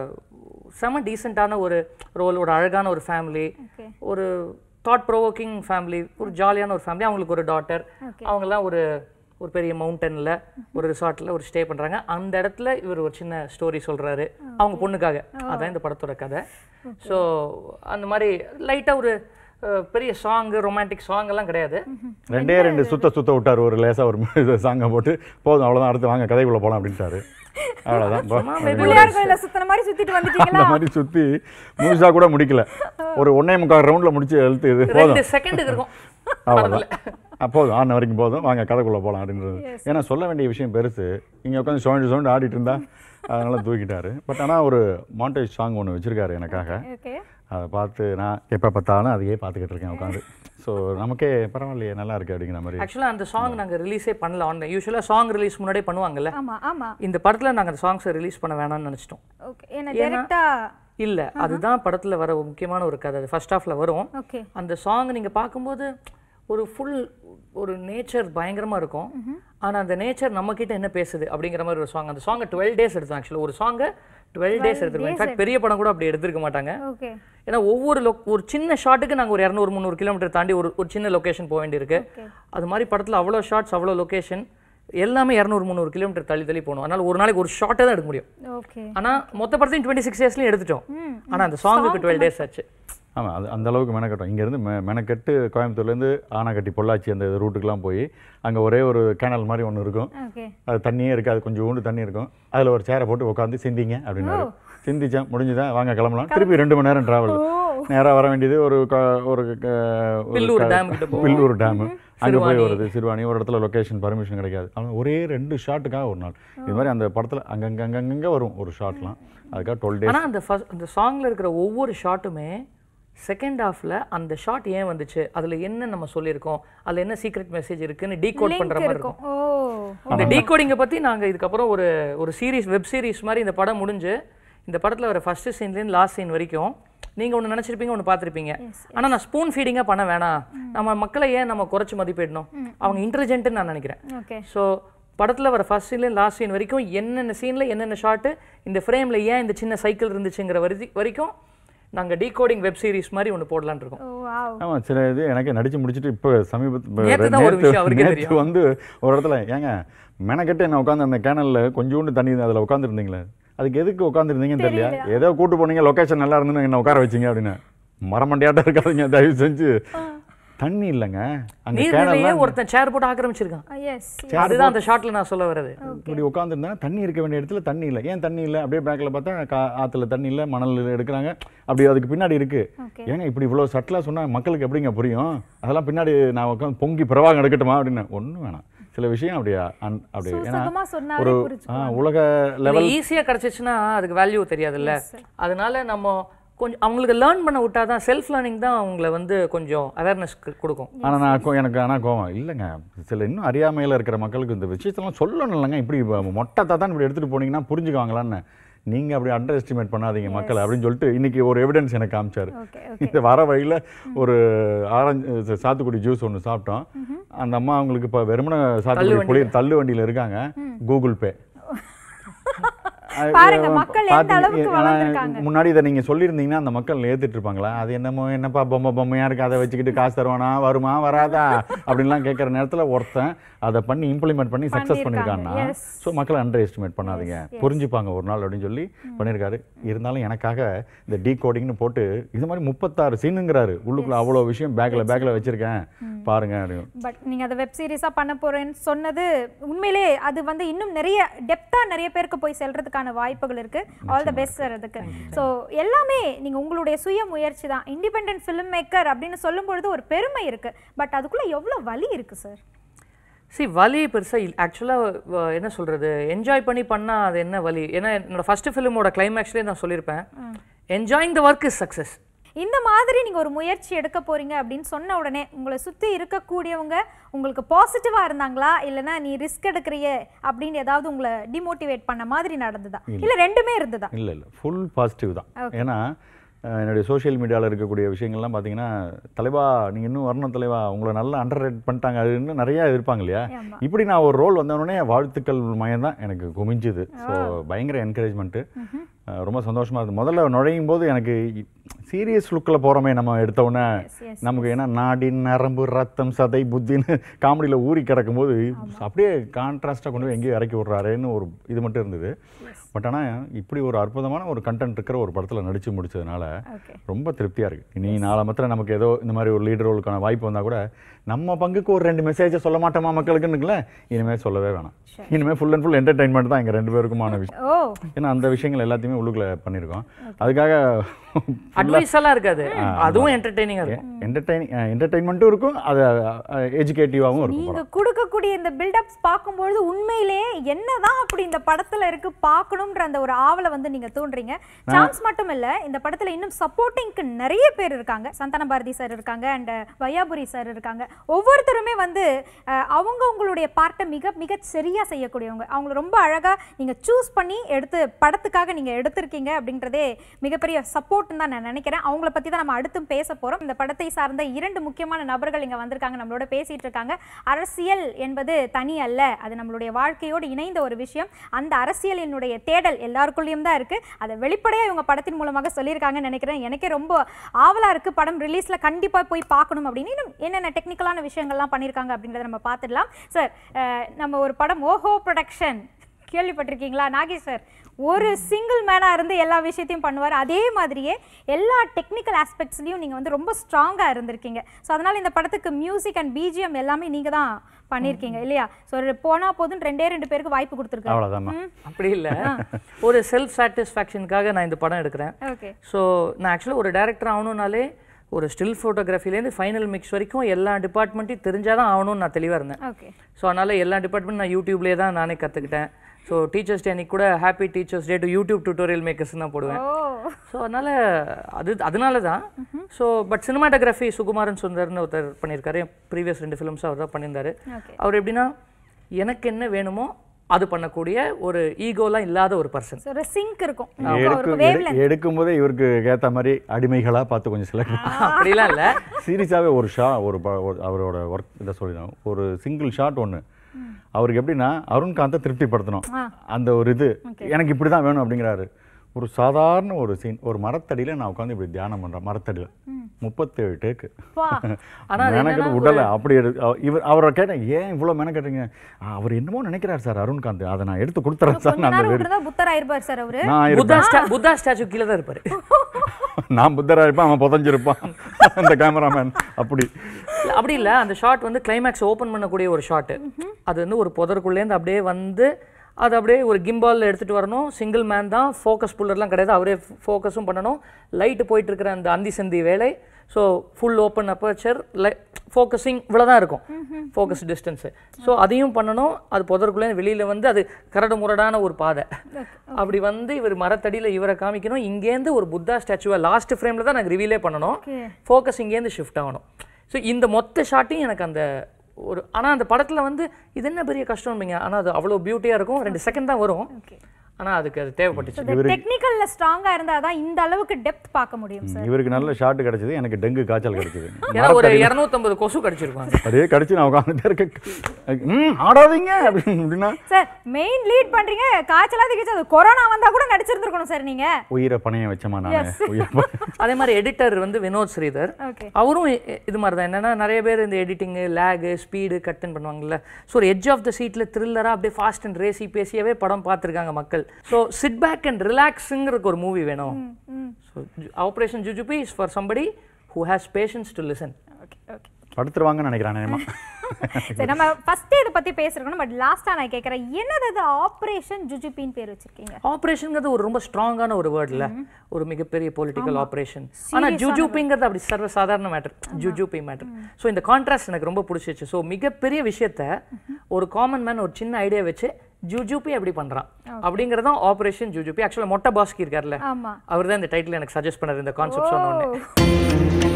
செம டீசெண்டான ஒரு ரோல் ஒரு அழகான ஒரு ஃபேமிலி ஓகே ஒரு தாட் ப்ரோவோக்கிங் ஃபேமிலி ஒரு ஜாலியான ஒரு ஃபேமிலி அவங்களுக்கு ஒரு டாட்டர் அவங்கெல்லாம் ஒரு ஒரு பெரிய மவுண்டனில் ஒரு ரிசார்ட்டில் ஒரு ஸ்டே பண்ணுறாங்க அந்த இடத்துல இவர் ஒரு சின்ன ஸ்டோரி சொல்கிறாரு அவங்க பொண்ணுக்காக அதான் இந்த படத்தோட கதை ஸோ அந்த மாதிரி லைட்டாக ஒரு அஹ், பெரிய சாங்கு ரொமான்டிக் சாங் எல்லாம் கிடையாது ரெண்டே ரெண்டு சுத்த சுத்த விட்டார் ஒரு லேசாக ஒரு சாங்கை போட்டு போதும் அவ்வளோதான் அடுத்து வாங்க கதைக்குள்ளே போகலாம் அப்படின்ட்டாரு அவ்வளோதான் போ. பிள்ளையார் கோயில சுத்தின மாதிரி சுத்திட்டு வந்துட்டீங்களா அந்த மாதிரி சுற்றி முழுசாக கூட முடிக்கல ஒரு ஒன்னே முக்கால் ரவுண்டில் முடிச்சு எழுத்து இது போதும் ரெண்டு செகண்டுக்கு இருக்கும் அவ்வளோதான் அஹ் போதும் ஆடின வரைக்கும் போதும் வாங்க கதைக்குள்ளே போகலாம் அப்படின்றது ஏன்னா சொல்ல வேண்டிய விஷயம் பெருசு இங்கே உட்காந்து சவுண்டு சவுண்டு ஆடிட்டு இருந்தா அதனால தூக்கிட்டாரு பட் ஆனால் ஒரு மாண்டேஜ் சாங் ஒன்று வச்சிருக்காரு எனக்காக ஓகே அதை பார்த்து நான் எப்போ பார்த்தாலும் அதையே பார்த்துக்கிட்டு இருக்கேன் உட்காந்து ஸோ நமக்கே பரவாயில்லையே நல்லா இருக்கு அப்படிங்கிற மாதிரி ஆக்சுவலாக அந்த சாங் நாங்கள் ரிலீஸே பண்ணல ஆன்லைன் யூஸ்வலாக சாங் ரிலீஸ் முன்னாடியே பண்ணுவாங்கல்ல ஆமா ஆமா இந்த படத்தில் நாங்கள் அந்த சாங்ஸை ரிலீஸ் பண்ண வேணாம்னு நினச்சிட்டோம் ஓகே என்ன டைரக்டா இல்ல அதுதான் படத்துல வர ஒரு முக்கியமான ஒரு கதை அது ஃபர்ஸ்ட் ஹாஃப்ல வரும் ஓகே அந்த சாங் நீங்க பார்க்கும்போது ஒரு ஃபுல் ஒரு நேச்சர் பயங்கரமா இருக்கும் ஆனா அந்த நேச்சர் நம்ம கிட்ட என்ன பேசுது அப்படிங்கிற மாதிரி ஒரு சாங் அந்த சாங்கை டுவெல் டேஸ் எடுத்தோம் ஆக்சுவலி ஒரு சாங்கை டுவெல் டேஸ் எடுத்துருக்கோம் இன்ஃபேக்ட் பெரிய படம் கூட அப்படி எடுத்திருக்க மாட்டாங்க ஓகே ஏன்னா ஒவ்வொரு லொக் ஒரு சின்ன ஷாட்டுக்கு நாங்க ஒரு இரநூறு முந்நூறு கிலோமீட்டர் தாண்டி ஒரு ஒரு சின்ன லொகேஷன் போக வேண்டியிருக்கு ஓகே அது மாதிரி படத்துல அவ்வளோ ஷாட்ஸ் அவ்வளோ லொகேஷன் எல்லாமே இரநூறு முந்நூறு கிலோமீட்டர் தள்ளி தள்ளி போகணும் அதனால ஒரு நாளைக்கு ஒரு ஷாட்டை தான் எடுக்க முடியும் ஓகே ஆனா மொத்த படத்தையும் டுவெண்ட்டி சிக்ஸ் டேஸ்லையும் எடுத்துட்டோம் ஆனா அந்த சாங்குக்கு டுவெல் டேஸ் ஆச்சு ஆமாம் அது அந்த அளவுக்கு மெனக்கட்டும் இங்கேருந்து மெ மெனக்கெட்டு கோயம்புத்தூர்லேருந்து ஆனாக்கட்டி பொள்ளாச்சி அந்த ரூட்டுக்கெலாம் போய் அங்கே ஒரே ஒரு கேனல் மாதிரி ஒன்று இருக்கும் ஓகே அது தண்ணியே இருக்காது கொஞ்சம் ஊண்டு தண்ணி இருக்கும் அதில் ஒரு சேரை போட்டு உட்காந்து சிந்திங்க அப்படின்னாரு சிந்திச்சேன் முடிஞ்சுதான் வாங்க கிளம்பலாம் திருப்பி ரெண்டு மணி நேரம் டிராவல் நேராக வர வேண்டியது ஒரு க- ஒரு க- ஒரு பில்லூர் க- டேம் கிட்ட போவோம். பில்லூர் டேம் அங்கே போய் சிறுவாணி. வருது சிறுவாணி ஒரு இடத்துல லொகேஷன் பர்மிஷன் கிடைக்காது ஆனால் ஒரே ரெண்டு ஷாட்டுக்காக ஒரு நாள் இது மாதிரி அந்த படத்தில் அங்கங்க அங்கங்கே வரும் ஒரு ஷாட்லாம் அதுக்காக டுவெல் டேஸ் ஆனா அந்த ஃபர்ஸ்ட் அந்த சாங்ல இருக்கிற ஒவ்வொரு ஷாட்டுமே செகண்ட் ஹாஃப்ல அந்த ஷாட் ஏன் வந்துச்சு அதுல என்ன நம்ம சொல்லியிருக்கோம் அதுல என்ன சீக்ரெட் மெசேஜ் இருக்குன்னு டீகோட் பண்ற மாதிரி இருக்கும் இருக்கும் ஓ இந்த டீகோடிங்கை பத்தி நாங்க இதுக்கப்புறம் ஒரு ஒரு சீரிஸ் வெப் சீரிஸ் மாதிரி இந்த படம் முடிஞ்சு இந்த படத்துல வர ஃபர்ஸ்ட் சீன்லேருந்து லாஸ்ட் சீன் வரைக்கும் நீங்க ஒண்ணு நினைச்சிருப்பீங்க ஒண்ணு பார்த்திருப்பீங்க ஆனா நான் ஸ்பூன் ஃபீடிங்கா பண்ண வேணாம் நம்ம மக்களை ஏன் நம்ம குறைச்சு மதிப்பிடணும் அவங்க இன்டெலிஜென்ட்னு நான் நினைக்கிறேன் ஓகே ஸோ படத்தில் வர ஃபர்ஸ்ட் சீன்லேருந்து லாஸ்ட் சீன் வரைக்கும் என்னென்ன சீனில் என்னென்ன ஷாட்டு இந்த ஃப்ரேமில் ஏன் இந்த சின்ன சைக்கிள் இருந்துச்சுங்கிற வரி வரைக்கும் நாங்கள் டீகோடிங் வெப் சீரிஸ் மாதிரி ஒன்று போடலான்னு இருக்கோம் ஓ வாவ் ஆமாம் சில இது எனக்கு நடிச்சு முடிச்சுட்டு இப்போ சமீபத்து நேத்து தான் ஒரு விஷயம் அவருக்கே நேத்து தெரியும். வந்து ஒரு இடத்துல ஏங்க மெனக்கெட்டு என்ன உட்காந்து அந்த கேனலில் கொஞ்சோண்டு தண்ணி அதில் உட்காந்துருந்தீங்களே அதுக்கு எதுக்கு உட்காந்துருந்தீங்கன்னு தெரியல ஏதோ கூட்டு போனீங்க லொக்கேஷன் நல்லா இருந்துன்னு என்ன உட்கார வச்சீங்க அப்படின்னு மரமண்டியாட்டம் இருக்காதீங்க தயவு செஞ்சு தண்ணி இல்லைங்க அங்கே நீர்நிலையே கேனல் ஒருத்தன் சேர் போட்டு ஆக்கிரமிச்சிருக்கான் எஸ் அதுதான் அந்த ஷாட்டில் நான் சொல்ல வர்றது இப்படி உட்காந்துருந்தா தண்ணி இருக்க வேண்டிய இடத்துல தண்ணி இல்லை ஏன் தண்ணி இல்லை அப்படியே பேக்கில் பார்த்தா கா ஆற்றுல தண்ணி இல்லை மணல் எடுக்கிறாங்க அப்படி அதுக்கு பின்னாடி இருக்கு ஓகே ஏங்க இப்படி இவ்வளோ சட்டலாக சொன்னால் மக்களுக்கு எப்படிங்க புரியும் அதெல்லாம் பின்னாடி நான் உட்காந்து பொங்கி பிரவாகம் எடுக்கட்டுமா அப்படின்னு ஒன்றும் வேணாம் சில விஷயம் அப்படியா அன் அப்படி ஏன்னா சுத்தமா சொன்னாலே ஒரு புரிஞ்சு ஆ, உலக லெவல் ஈஸியாக கிடச்சிச்சுன்னா அதுக்கு வேல்யூ தெரியாதுல்ல அதனால நம்ம கொஞ்சம் அவங்களுக்கு லேர்ன் பண்ண விட்டாதான் செல்ஃப் லேர்னிங் தான் அவங்கள வந்து கொஞ்சம் அவேர்னஸ் கொடுக்கும் ஆனால் நான் கோ- எனக்கு ஆனால் கோவம் இல்லைங்க சில இன்னும் அறியாமையில் இருக்கிற மக்களுக்கு இந்த விஷயத்தெல்லாம் சொல்லணும் இல்லைங்க இப்படி வ- மொட்டை தான் இப்படி எடுத்துகிட்டு போனீங்கன்னா புரிஞ்சுக்குவாங்களான்னு நீங்கள் அப்படி அண்டர் எஸ்டிமேட் பண்ணாதீங்க மக்கள் அப்படின்னு சொல்லிட்டு இன்னைக்கு ஒரு எவிடன்ஸ் எனக்கு காமிச்சாரு ஓகே இந்த வர வழியில் ஒரு ஆரஞ்சு சாத்துக்குடி ஜூஸ் ஒன்று சாப்பிட்டோம் அந்த அம்மா அவங்களுக்கு இப்போ வெறுமன சாத்துக்குடி புளி தள்ளு வண்டியில் இருக்காங்க கூகுள் பே அது, பாருங்க, மக்கள் எந்த பாத்தீங்க- அளவுக்கு ஏன்னா, வளர்ந்திருக்காங்க. முன்னாடி இதை நீங்க சொல்லியிருந்தீங்கன்னா அந்த மக்கள் ஏத்துட்டு இருப்பாங்களா அது என்னமோ என்னப்பா பொம்மை பொம்மையா இருக்கு அதை வச்சுக்கிட்டு காசு தருவானா வருமா வராதா அப்படின்லாம் கேட்குற நேரத்துல ஒருத்தன் அதை பண்ணி இம்ப்ளிமெண்ட் பண்ணி சக்ஸஸ் பண்ணியிருக்காங்க. பண்ணியிருக்காங்கன்னா Yes. ஸோ மக்களை அண்டர் எஸ்டிமேட் பண்ணாதீங்க புரிஞ்சுப்பாங்க ஒரு நாள் அப்படின்னு சொல்லி பண்ணியிருக்காரு இருந்தாலும் எனக்காக இந்த டீ கோடிங்னு போட்டு இது மாதிரி முப்பத்தாறு சீனுங்கிறாரு உள்ளுக்குள்ள அவ்வளோ விஷயம் பேக்கில் பேக்கில் வச்சிருக்கேன் பாருங்க அப்படின்னு பட் நீங்க அதை வெப் சீரிஸா பண்ண போறேன்னு சொன்னது உண்மையிலே அது வந்து இன்னும் நிறைய டெப்தா நிறைய பேருக்கு போய் செல்றதுக்கான வாய்ப்புகள் இருக்கு ஆல் த பெஸ்ட் சார் அதுக்கு ஸோ எல்லாமே நீங்க உங்களுடைய சுய முயற்சி தான் இண்டிபெண்டன்ட் ஃபிலிம் மேக்கர் அப்படின்னு சொல்லும் பொழுது ஒரு பெருமை இருக்கு பட் அதுக்குள்ள எவ்வளவு வலி இருக்கு சார் சி வலி பெருசாக ஆக்சுவலாக என்ன சொல்கிறது என்ஜாய் பண்ணி பண்ணால் அது என்ன வலி ஏன்னா என்னோட ஃபஸ்ட்டு ஃபிலிமோட கிளைமேக்ஸ்லேயே நான் சொல்லியிருப்பேன் enjoying the work is success இந்த மாதிரி நீங்க ஒரு முயற்சி எடுக்க போறீங்க அப்படின்னு சொன்ன உடனே உங்களை சுத்தி இருக்கக்கூடியவங்க உங்களுக்கு பாசிட்டிவா இருந்தாங்களா இல்லைன்னா நீ ரிஸ்க் எடுக்கிறியே அப்படின்னு ஏதாவது உங்களை டிமோட்டிவேட் பண்ண மாதிரி நடந்ததா இல்ல ரெண்டுமே இருந்ததா இல்லை இல்லை ஃபுல் பாசிட்டிவ் தான் ஏன்னா அஹ், என்னுடைய சோஷியல் மீடியாவில் இருக்கக்கூடிய விஷயங்கள்லாம் பார்த்தீங்கன்னா தலைவா நீங்கள் இன்னும் வரணும் தலைவா உங்களை நல்லா அண்டர் ரேட் பண்ணிட்டாங்க அது இன்னும் நிறையா இருப்பாங்க இல்லையா ஆமா. இப்படி நான் ஒரு ரோல் வந்தோடனே வாழ்த்துக்கள் மயம் தான் எனக்கு குமிஞ்சுது ஸோ பயங்கர என்கரேஜ்மெண்ட்டு ரொம்ப சந்தோஷமாக இருந்தது முதல்ல நுழையும் போது எனக்கு சீரியஸ் லுக்கில் போகிறோமே நம்ம எடுத்த உடனே yes, நமக்கு ஏன்னா நாடி நரம்பு ரத்தம் சதை புத்தின்னு காமெடியில் ஊறி கிடக்கும்போது அப்படியே கான்ட்ராஸ்டாக கொண்டு போய் எங்கேயோ இறக்கி விட்றாருன்னு ஒரு இது மட்டும் இருந்தது பட் ஆனால் இப்படி ஒரு அற்புதமான ஒரு கண்டென்ட் இருக்கிற ஒரு படத்தில் நடித்து முடிச்சதுனால ஓகே ரொம்ப திருப்தியாக இருக்குது இனி நாளை மாத்திரம் நமக்கு ஏதோ இந்த மாதிரி ஒரு லீடர் ரோலுக்கான வாய்ப்பு வந்தால் கூட நம்ம பங்குக்கு ஒரு ரெண்டு மெசேஜை சொல்ல மாட்டோமா மக்களுக்குன்னுங்கள இனிமேல் சொல்லவே வேணாம் இனிமேல் ஃபுல் அண்ட் ஃபுல் என்டர்டைன்மெண்ட் தான் எங்கள் ரெண்டு பேருக்குமான விஷயம் ஓ ஏன்னா அந்த விஷயங்கள் எல்லாத்தையுமே உள்ளுக்குள்ள பண்ணியிருக்கோம் அதுக்காக அட்வைஸ் எல்லாம் இருக்காது அதுவும் என்டர்டெய்னிங்காக இருக்கும் என்டர்டைனிங் என்டர்டைன்மெண்ட்டும் இருக்கும் அது எஜுகேட்டிவாகவும் இருக்கும் நீங்க கொடுக்கக்கூடிய இந்த பில்டப்ஸ் பார்க்கும்பொழுது உண்மையிலே என்னதான் அப்படி இந்த படத்துல இருக்கு பார்க்கணும்ன்ற அந்த ஒரு ஆவலை வந்து நீங்க தூண்டுறீங்க சான்ஸ் மட்டும் இல்ல இந்த படத்துல இன்னும் சப்போர்ட்டிங்க்கு நிறைய பேர் இருக்காங்க சந்தான பாரதி சார் இருக்காங்க அண்ட் வையாபுரி சார் இருக்காங்க ஒவ்வொருத்தருமே வந்து அஹ், அவங்க உங்களுடைய பார்ட்டை மிக மிக சரியா செய்யக்கூடியவங்க அவங்கள ரொம்ப அழகா நீங்க சூஸ் பண்ணி எடுத்து படத்துக்காக நீங்க எடுத்திருக்கீங்க அப்படின்றதே மிகப்பெரிய சப்போர்ட்னு தான் நான் நினைக்கிறேன் அவங்கள பத்தி தான் நம்ம அடுத்தும் பேச போறோம் இந்த படத்தை சார்ந்த இரண்டு முக்கியமான நபர்கள் இங்க வந்திருக்காங்க நம்மளோட பேசிட்டு இருக்காங்க அரசியல் என்பது தனி அல்ல அது நம்மளுடைய வாழ்க்கையோடு இணைந்த ஒரு விஷயம் அந்த அரசியலினுடைய தேடல் எல்லாருக்குள்ளேயும் தான் இருக்கு அதை வெளிப்படையா இவங்க படத்தின் மூலமாக சொல்லியிருக்காங்கன்னு நினைக்கிறேன் எனக்கே ரொம்ப ஆவலா இருக்கு படம் ரிலீஸ்ல கண்டிப்பா போய் பார்க்கணும் அப்படின்னு இன்னும் என்னென்ன டெக்னிக்கலான விஷயங்கள்லாம் பண்ணியிருக்காங்க அப்படின்றத நம்ம பார்த்துடலாம் சார் நம்ம ஒரு படம் ஓஹோ ப்ரொடக்ஷன் கேள்விப்பட்டிருக்கீங்களா நாகேஷ் சார் ஒரு சிங்கிள் மேனாக இருந்து எல்லா விஷயத்தையும் பண்ணுவார் அதே மாதிரியே எல்லா டெக்னிக்கல் ஆஸ்பெக்ட்ஸ்லையும் நீங்கள் வந்து ரொம்ப ஸ்ட்ராங்காக இருந்திருக்கீங்க ஸோ அதனால் இந்த படத்துக்கு மியூசிக் அண்ட் பிஜிஎம் எல்லாமே நீங்கள் தான் பண்ணியிருக்கீங்க இல்லையா ஸோ போனால் போதும் ரெண்டே ரெண்டு பேருக்கு வாய்ப்பு கொடுத்துருக்காங்க அவ்வளோதாம்மா அப்படி இல்லை ஒரு செல்ஃப் சாட்டிஸ்ஃபேக்ஷனுக்காக நான் இந்த படம் எடுக்கிறேன் ஓகே ஸோ நான் ஆக்சுவலாக ஒரு டேரக்டர் ஆகணும்னாலே ஒரு ஸ்டில் ஃபோட்டோகிராஃபிலேருந்து ஃபைனல் மிக்ஸ் வரைக்கும் எல்லா டிபார்ட்மெண்ட்டையும் தெரிஞ்சால் தான் ஆகணும்னு நான் தெளிவாக இருந்தேன் ஓகே ஸோ அதனால் எல்லா டிபார்ட்மெண்ட் நான் யூடியூப்லேயே தான் நானே கற்றுக்கிட்டேன் ஸோ டீச்சர்ஸ் டே அன்னைக்கு கூட happy teachers day to YouTube tutorial makers தான் போடுவேன் ஓ ஸோ அதனால் அது அதனால தான் ஸோ பட் சினிமாட்டோகிராஃபி சுகுமாரன் சுந்தர்னு ஒருத்தர் பண்ணியிருக்காரு ப்ரீவியஸ் ரெண்டு ஃபிலிம்ஸ் அவர் தான் பண்ணியிருந்தாரு ஓகே அவர் எப்படின்னா எனக்கு என்ன வேணுமோ அது பண்ணக்கூடிய ஒரு ஈகோலாம் இல்லாத ஒரு பர்சன் ஸோ ஒரு சிங்க் இருக்கும் எடுக்கும் அவருக்கு வேவ் எடு- எடுக்கும் போதே இவருக்கு ஏற்ற மாதிரி அடிமைகளாக பார்த்து கொஞ்சம் செலக்ட் அப்படிலாம் இல்லை சீரியஸாகவே ஒரு ஷா ஒரு ப- ஒரு அவரோட ஒர்க் இதை சொல்லிடணும் ஒரு சிங்கிள் ஷாட் ஒன்று அவருக்கு எப்படின்னா அருண்காந்தை திருப்திப்படுத்தணும் அந்த ஒரு இது எனக்கு இப்படி தான் வேணும் அப்படிங்கிறாரு ஒரு சாதாரண ஒரு சீன் ஒரு மரத்தடியில் நான் உட்காந்து இப்படி தியானம் பண்ணுறேன் மரத்தடியில் முப்பத்தேழு டேக்கு பா ஆனா அது மெனக்கெட்டு உடலை அப்படி எடு அவ- இவர் அவரை கேட்டேன் ஏன் இவ்வளோ மெனக்கட்டுறீங்க அவர் என்னமோ நினைக்கிறார் சார் அருண்காந்த் அதை நான் எடுத்து கொடுத்துறேன் சார் கொஞ்ச நான் அந்த நேரம் வெறி- விட்டுருந்தா புத்தர் ஆயிருப்பார் சார் அவரு நான் இருப்பேன் புத்தா ஸ்டா புத்தா ஸ்டாச்சு கீழே தான் இருப்பார் நான் புத்தரா இருப்பேன் அவன் புதஞ்சிருப்பான் அந்த கேமராமேன் அப்படி இல்ல, அப்படி இல்லை அந்த ஷாட் வந்து கிளைமேக்ஸ் ஓப்பன் பண்ணக்கூடிய ஒரு ஷாட்டு அது வந்து ஒரு புதருக்குள்ளேருந்து அப்படியே வந்து அது அப்படியே ஒரு கிம்பாலில் எடுத்துகிட்டு வரணும் சிங்கிள் மேன் தான் ஃபோக்கஸ் புல்லர்லாம் கிடையாது அவரே ஃபோக்கஸும் பண்ணணும் லைட்டு போயிட்டு இருக்கிற அந்த அந்தி சந்தி வேலை ஸோ ஃபுல் ஓப்பன் அப்பர்ச்சர் லை ஃபோக்கஸிங் இவ்வளோ தான் இருக்கும் ஃபோக்கஸ் டிஸ்டன்ஸு ஸோ அதையும் பண்ணணும் அது புதருக்குள்ளே வெளியில் வந்து அது கரடு முரடான ஒரு பாதை அப்படி வந்து இவர் மரத்தடியில் இவரை காமிக்கணும் இங்கேருந்து ஒரு புத்தா ஸ்டாச்சுவை லாஸ்ட் ஃப்ரேமில் தான் நாங்கள் ரிவீலே பண்ணணும் Okay. ஃபோக்கஸ் இங்கேருந்து ஷிஃப்ட் ஆகணும் ஸோ இந்த மொத்த ஷாட்டையும் எனக்கு அந்த ஒரு ஆனால் அந்த படத்தில் வந்து இது என்ன பெரிய கஷ்டம்பீங்க ஆனால் அது அவ்வளோ பியூட்டியாக இருக்கும் ரெண்டு செகண்ட் தான் வரும் ஓகே ஆனா அதுக்கு அது தேவைப்பட்டுச்சு இந்த டெக்னிக்கல்ல ஸ்ட்ராங்கா இருந்தா தான் இந்த அளவுக்கு டெப்த் பார்க்க முடியும் சார் இவருக்கு நல்ல ஷாட் கிடைச்சது எனக்கு டெங்கு காய்ச்சல் கிடைச்சது ஏன்னா ஒரு இரநூத்தம்பது கொசு கடிச்சிருப்பாங்க அப்படியே கடிச்சு நான் உட்காந்துட்டே இருக்கேன் ம் ஆடாதீங்க அப்படின்னு அப்படின்னா சார் மெயின் லீட் பண்றீங்க காய்ச்சலாத கீச்சல் அது கொரோனா வந்தா கூட நடிச்சிருந்திருக்கணும் சார் நீங்க உயிரை பணையம் வச்சமா நான் உயிரை பணையம் அதே மாதிரி எடிட்டர் வந்து வினோத் ஸ்ரீதர் ஓகே அவரும் இ- இ- இது மாதிரி தான் என்னன்னா நிறைய பேர் இந்த எடிட்டிங்கு லேகு ஸ்பீடு கட்டன் பண்ணுவாங்கல்ல ஸோ ஒரு எட்ஜ் ஆஃப் த சீட்டில் த்ரில்லராக அப்படியே ஃபாஸ்ட் அண்ட் ரேசி பேசியவே படம் பார்த்துருக்காங்க மக்கள் ஸோ சிட் பேக் அண்ட் ரிலாக்ஸுங்கிறதுக்கு ஒரு மூவி வேணும் so operation Jujubi is for somebody who has patience to listen okay okay படுத்துருவாங்கன்னு நினைக்கிறேன் நேமா சரி நம்ம ஃபர்ஸ்ட் இதை பத்தி பேசிருக்கணும் பட் லாஸ்டா நான் கேக்குறேன் என்னது அது ஆபரேஷன் ஜுஜுபின்னு பேர் வச்சிருக்கீங்க ஆப்ரேஷனுங்கிறது ஒரு ரொம்ப ஸ்ட்ராங்கான ஒரு வேர்ட்ல ஒரு மிகப்பெரிய பொலிட்டிக்கல் ஆப்ரேஷன் ஆனா ஜுஜுபிங்கிறது அப்படி சர்வ சாதாரண மேட்டர் ஜுஜுபி மேட்டர் ஸோ இந்த கான்ட்ராஸ்ட் எனக்கு ரொம்ப பிடிச்சிச்சு ஸோ மிகப்பெரிய விஷயத்த ஒரு காமன் மேன் ஒரு சின்ன ஐடியா வச்சு ஜுஜுபி எப்படி பண்றான் அப்படிங்கறதான் ஆப்ரேஷன் ஜுஜுபி ஆக்சுவலாக மொட்டை பாஸ்கி இருக்கார்ல ஆமா அவர் தான் இந்த டைட்டில் எனக்கு சஜஸ்ட் பண்ணாரு இந்த கான்செப்ட் சொன்ன உடனே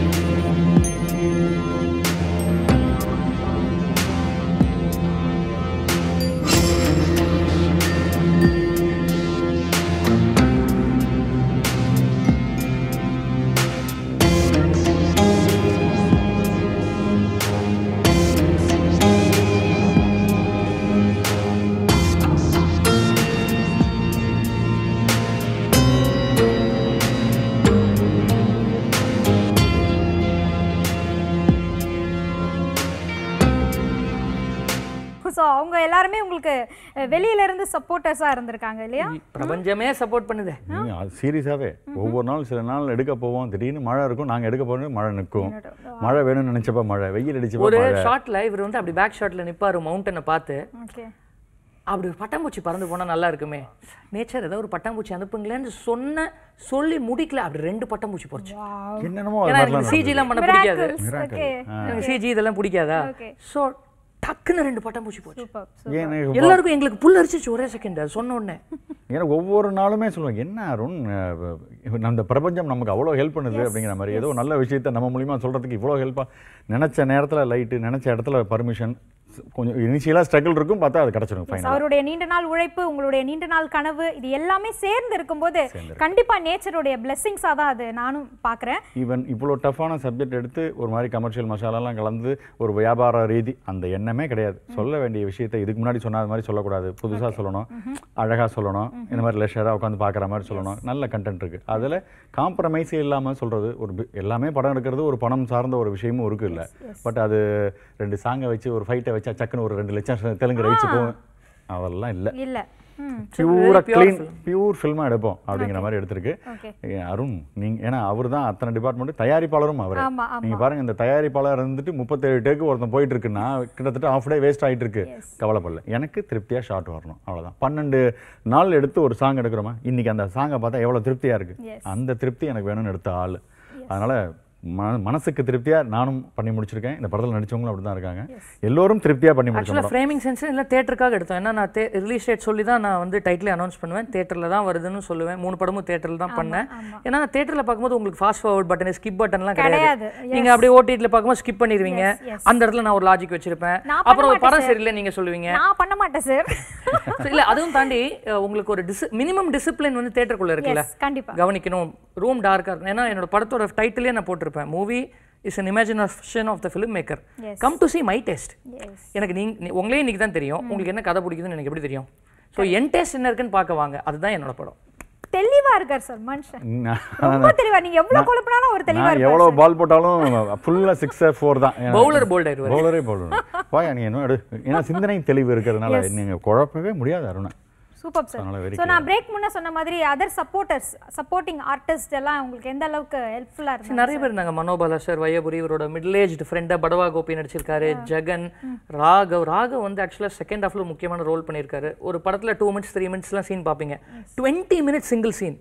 ஸோ அவங்க எல்லாருமே உங்களுக்கு அஹ், வெளியில இருந்து சப்போர்ட்டர்ஸா இருந்திருக்காங்க இல்லையா பிரபஞ்சமே சப்போர்ட் பண்ணுதே சீரியஸாகவே ஒவ்வொரு நாள் சில நாள் எடுக்க போவோம் திடீர்னு மழை இருக்கும் நாங்க எடுக்க போனோம் மழை நிற்கும் மழை வேணும்னு நினைச்சப்ப மழை வெயில் அடிச்சப்ப ஒரு மழை ஷார்ட்ல இவர் வந்து அப்படி பேக் ஷாட்ல நிப்பாரு மவுண்டனை பார்த்து ஓகே அப்படி ஒரு பட்டாம்பூச்சி பறந்து போனா நல்லா இருக்குமே நேச்சர் ஏதோ ஒரு பட்டாம்பூச்சி அனுப்புங்களேன்னு சொன்ன சொல்லி முடிக்கல அப்படி ரெண்டு பட்டாம்பூச்சி போச்சு என்னென்னமோ அது ஏன்னா மாதிரிலாம் எனக்கு சிஜி எல்லாம் பண்ண பிடிக்காது ஓகே எனக்கு சிஜி இதெல்லாம் பிடிக்காதா Okay. சோ டக்குன்னு ரெண்டு பட்டாம்பூச்சி போச்சு சூப்பர் ஏன் எனக்கு எல்லாருக்கும் எங்களுக்கு புல் அரிச்சிச்சு ஒரே செகண்ட் அது சொன்ன உடனே ஏன்னா ஒவ்வொரு நாளுமே சொல்லுவாங்க என்ன அருண் அஹ், அந்த பிரபஞ்சம் நமக்கு அவ்வளோ ஹெல்ப் பண்ணுது அப்படிங்கிற மாதிரி ஏதோ நல்ல விஷயத்த நம்ம மூலியமா சொல்றதுக்கு இவ்வளோ ஹெல்ப்பாக நினைச்ச நேரத்துல லைட்டு நினைச்ச இடத்துல பர்மிஷன் கொஞ்சம் இனிஷியலாக ஸ்ட்ரகிள் இருக்கும் பார்த்தா அது கிடச்சிடும் ஃபைனல் அவருடைய நீண்ட நாள் உழைப்பு உங்களுடைய நீண்ட நாள் கனவு இது எல்லாமே சேர்ந்து இருக்கும்போது கண்டிப்பா நேச்சருடைய பிளெஸிங்ஸா தான் அது நானும் பாக்குறேன் ஈவன் இவ்வளோ டஃப்பான சப்ஜெக்ட் எடுத்து ஒரு மாதிரி கமர்ஷியல் மசாலாலாம் கலந்து ஒரு வியாபார ரீதி அந்த எண்ணமே கிடையாது சொல்ல வேண்டிய விஷயத்தை இதுக்கு முன்னாடி சொன்னாத மாதிரி சொல்லக்கூடாது புதுசாக சொல்லணும் அழகாக சொல்லணும் இந்த மாதிரி லெஷராக உட்காந்து பார்க்குற மாதிரி சொல்லணும் நல்ல கண்டென்ட் இருக்குது அதில் காம்ப்ரமைஸே இல்லாமல் சொல்கிறது ஒரு bi- எல்லாமே படம் எடுக்கிறது ஒரு பணம் சார்ந்த ஒரு விஷயமும் இருக்குது இல்லை பட் அது ரெண்டு சாங்கை வச்சு ஒரு ஃபைட்டை வச்சா சக்குன்னு ஒரு ரெண்டு லட்சம் தெலுங்கு ரைட்ஸ் போகும் அதெல்லாம் இல்லை இல்ல ம் பியூரா க்ளீன் பியூர் ஃபில்மாக எடுப்போம் அப்படிங்கிற மாதிரி எடுத்திருக்கு ஓகே ஏ, அருண் நீங்க ஏன்னா அவர் தான் அத்தனை டிபார்ட்மெண்ட் தயாரிப்பாளரும் அவர் ஆமா ஆமா நீங்க பாருங்க இந்த தயாரிப்பாளர் இருந்துட்டு முப்பத்தேழு டேக்கு ஒருத்தன் போயிட்டு இருக்குன்னா கிட்டத்தட்ட ஆஃப் டே வேஸ்ட் ஆயிட்டு இருக்கு கவலைப்படல எனக்கு திருப்தியா ஷாட் வரணும் அவ்வளவுதான் பன்னெண்டு நாள் எடுத்து ஒரு சாங் எடுக்கிறோமா இன்னைக்கு அந்த சாங்கை பார்த்தா எவ்வளவு திருப்தியா இருக்கு Yes. அந்த திருப்தி எனக்கு வேணும்னு எடுத்த ஆள் அதனால மன- மனசுக்கு திருப்தியா நானும் பண்ணி முடிச்சிருக்கேன் இந்த படத்துல நடிச்சவங்களும் அப்படிதான் இருக்காங்க எல்லோரும் திருப்தியா பண்ணி முடிச்சோம் ஆக்சுவலாக ஃப்ரேமிங் சென்ஸ் இல்லை தேட்டருக்காக எடுத்தோம் ஏன்னா நான் ரிலீஸ் டேட் சொல்லி தான் நான் வந்து டைட்டிலே அனௌன்ஸ் பண்ணுவேன் தேட்டரில் தான் வருதுன்னு சொல்லுவேன் மூணு படமும் தேட்டரில் தான் பண்ணேன் ஏன்னா தேட்டரில் பார்க்கும்போது உங்களுக்கு ஃபாஸ்ட் ஃபார்வர்ட் பட்டன் ஸ்கிப் பட்டன்லாம் கிடையாது கிடையாது. நீங்க அப்படியே ஓடிடியில் பார்க்கும்போது ஸ்கிப் பண்ணிடுவீங்க yes. அந்த இடத்துல நான் ஒரு லாஜிக் வச்சிருப்பேன் நான் பண்ண அப்புறம் ஒரு மாட்டேன் படம் சரியில்லை நீங்க சொல்லுவீங்க நான் பண்ண மாட்டேன் சார் So, இல்ல அதுவும் தாண்டி அஹ், உங்களுக்கு ஒரு டிசி மினிமம் டிசிப்ளின் வந்து தேட்டருக்குள்ள இருக்குல்ல எஸ் கண்டிப்பா கவனிக்கணும் ரூம் டார்க்காக இருக்கும் ஏன்னா என்னோட படத்தோட டைட்டிலே நான் போட்டிருப்பேன் movie is an imagination of the film maker Yes. Come to see my taste yes எனக்கு நீங்க நீ- உங்களே இன்னைக்கு தான் தெரியும் உங்களுக்கு என்ன கதை பிடிக்குதுன்னு எனக்கு எப்படி தெரியும் ஸோ என் டேஸ்ட் என்ன இருக்குன்னு பார்க்க வாங்க அதுதான் என்னோட படம் தெளிவா இருக்கார் சார் மனுஷன் நான் ரொம்ப தெளிவா நீங்க எவ்வளவு குழப்பினாலும் ஒரு தெளிவா நான் இருக்கார் எவ்வளவு பால் போட்டாலும் ஃபுல்லா சிக்ஸ் ஃபோர் தான் பவுலர் போல்ட் ஆயிடுவார் பவுலரே பவுலர் போயா நீ என்ன எடு ஏன்னா சிந்தனை தெளிவு இருக்கிறதுனால நீங்க குழப்பவே முடியாது அருணா சூப்பர் சார் அதனால very ஸோ நான் பிரேக் முன்ன சொன்ன மாதிரி அதர் சப்போர்ட்டர்ஸ் சப்போர்ட்டிங் ஆர்டிஸ்ட் எல்லாம் உங்களுக்கு எந்த அளவுக்கு ஹெல்ப்ஃபுல்லா இருக்கு நிறைய பேர் இருந்தாங்க மனோபாலா சார் வையபுரி இவரோட மிடில் ஏஜ் ஃப்ரெண்டாக படவா கோபி நடிச்சிருக்காரு ஜெகன் ராகவ் ராகவ் வந்து ஆக்சுவலாக செகண்ட் ஹாஃப்ல முக்கியமான ரோல் பண்ணியிருக்காரு ஒரு படத்துல டூ மினிட்ஸ் த்ரீ மினிட்ஸ்லாம் சீன் பார்ப்பீங்க டுவெண்ட்டி மினிட்ஸ் சிங்கிள் சீன்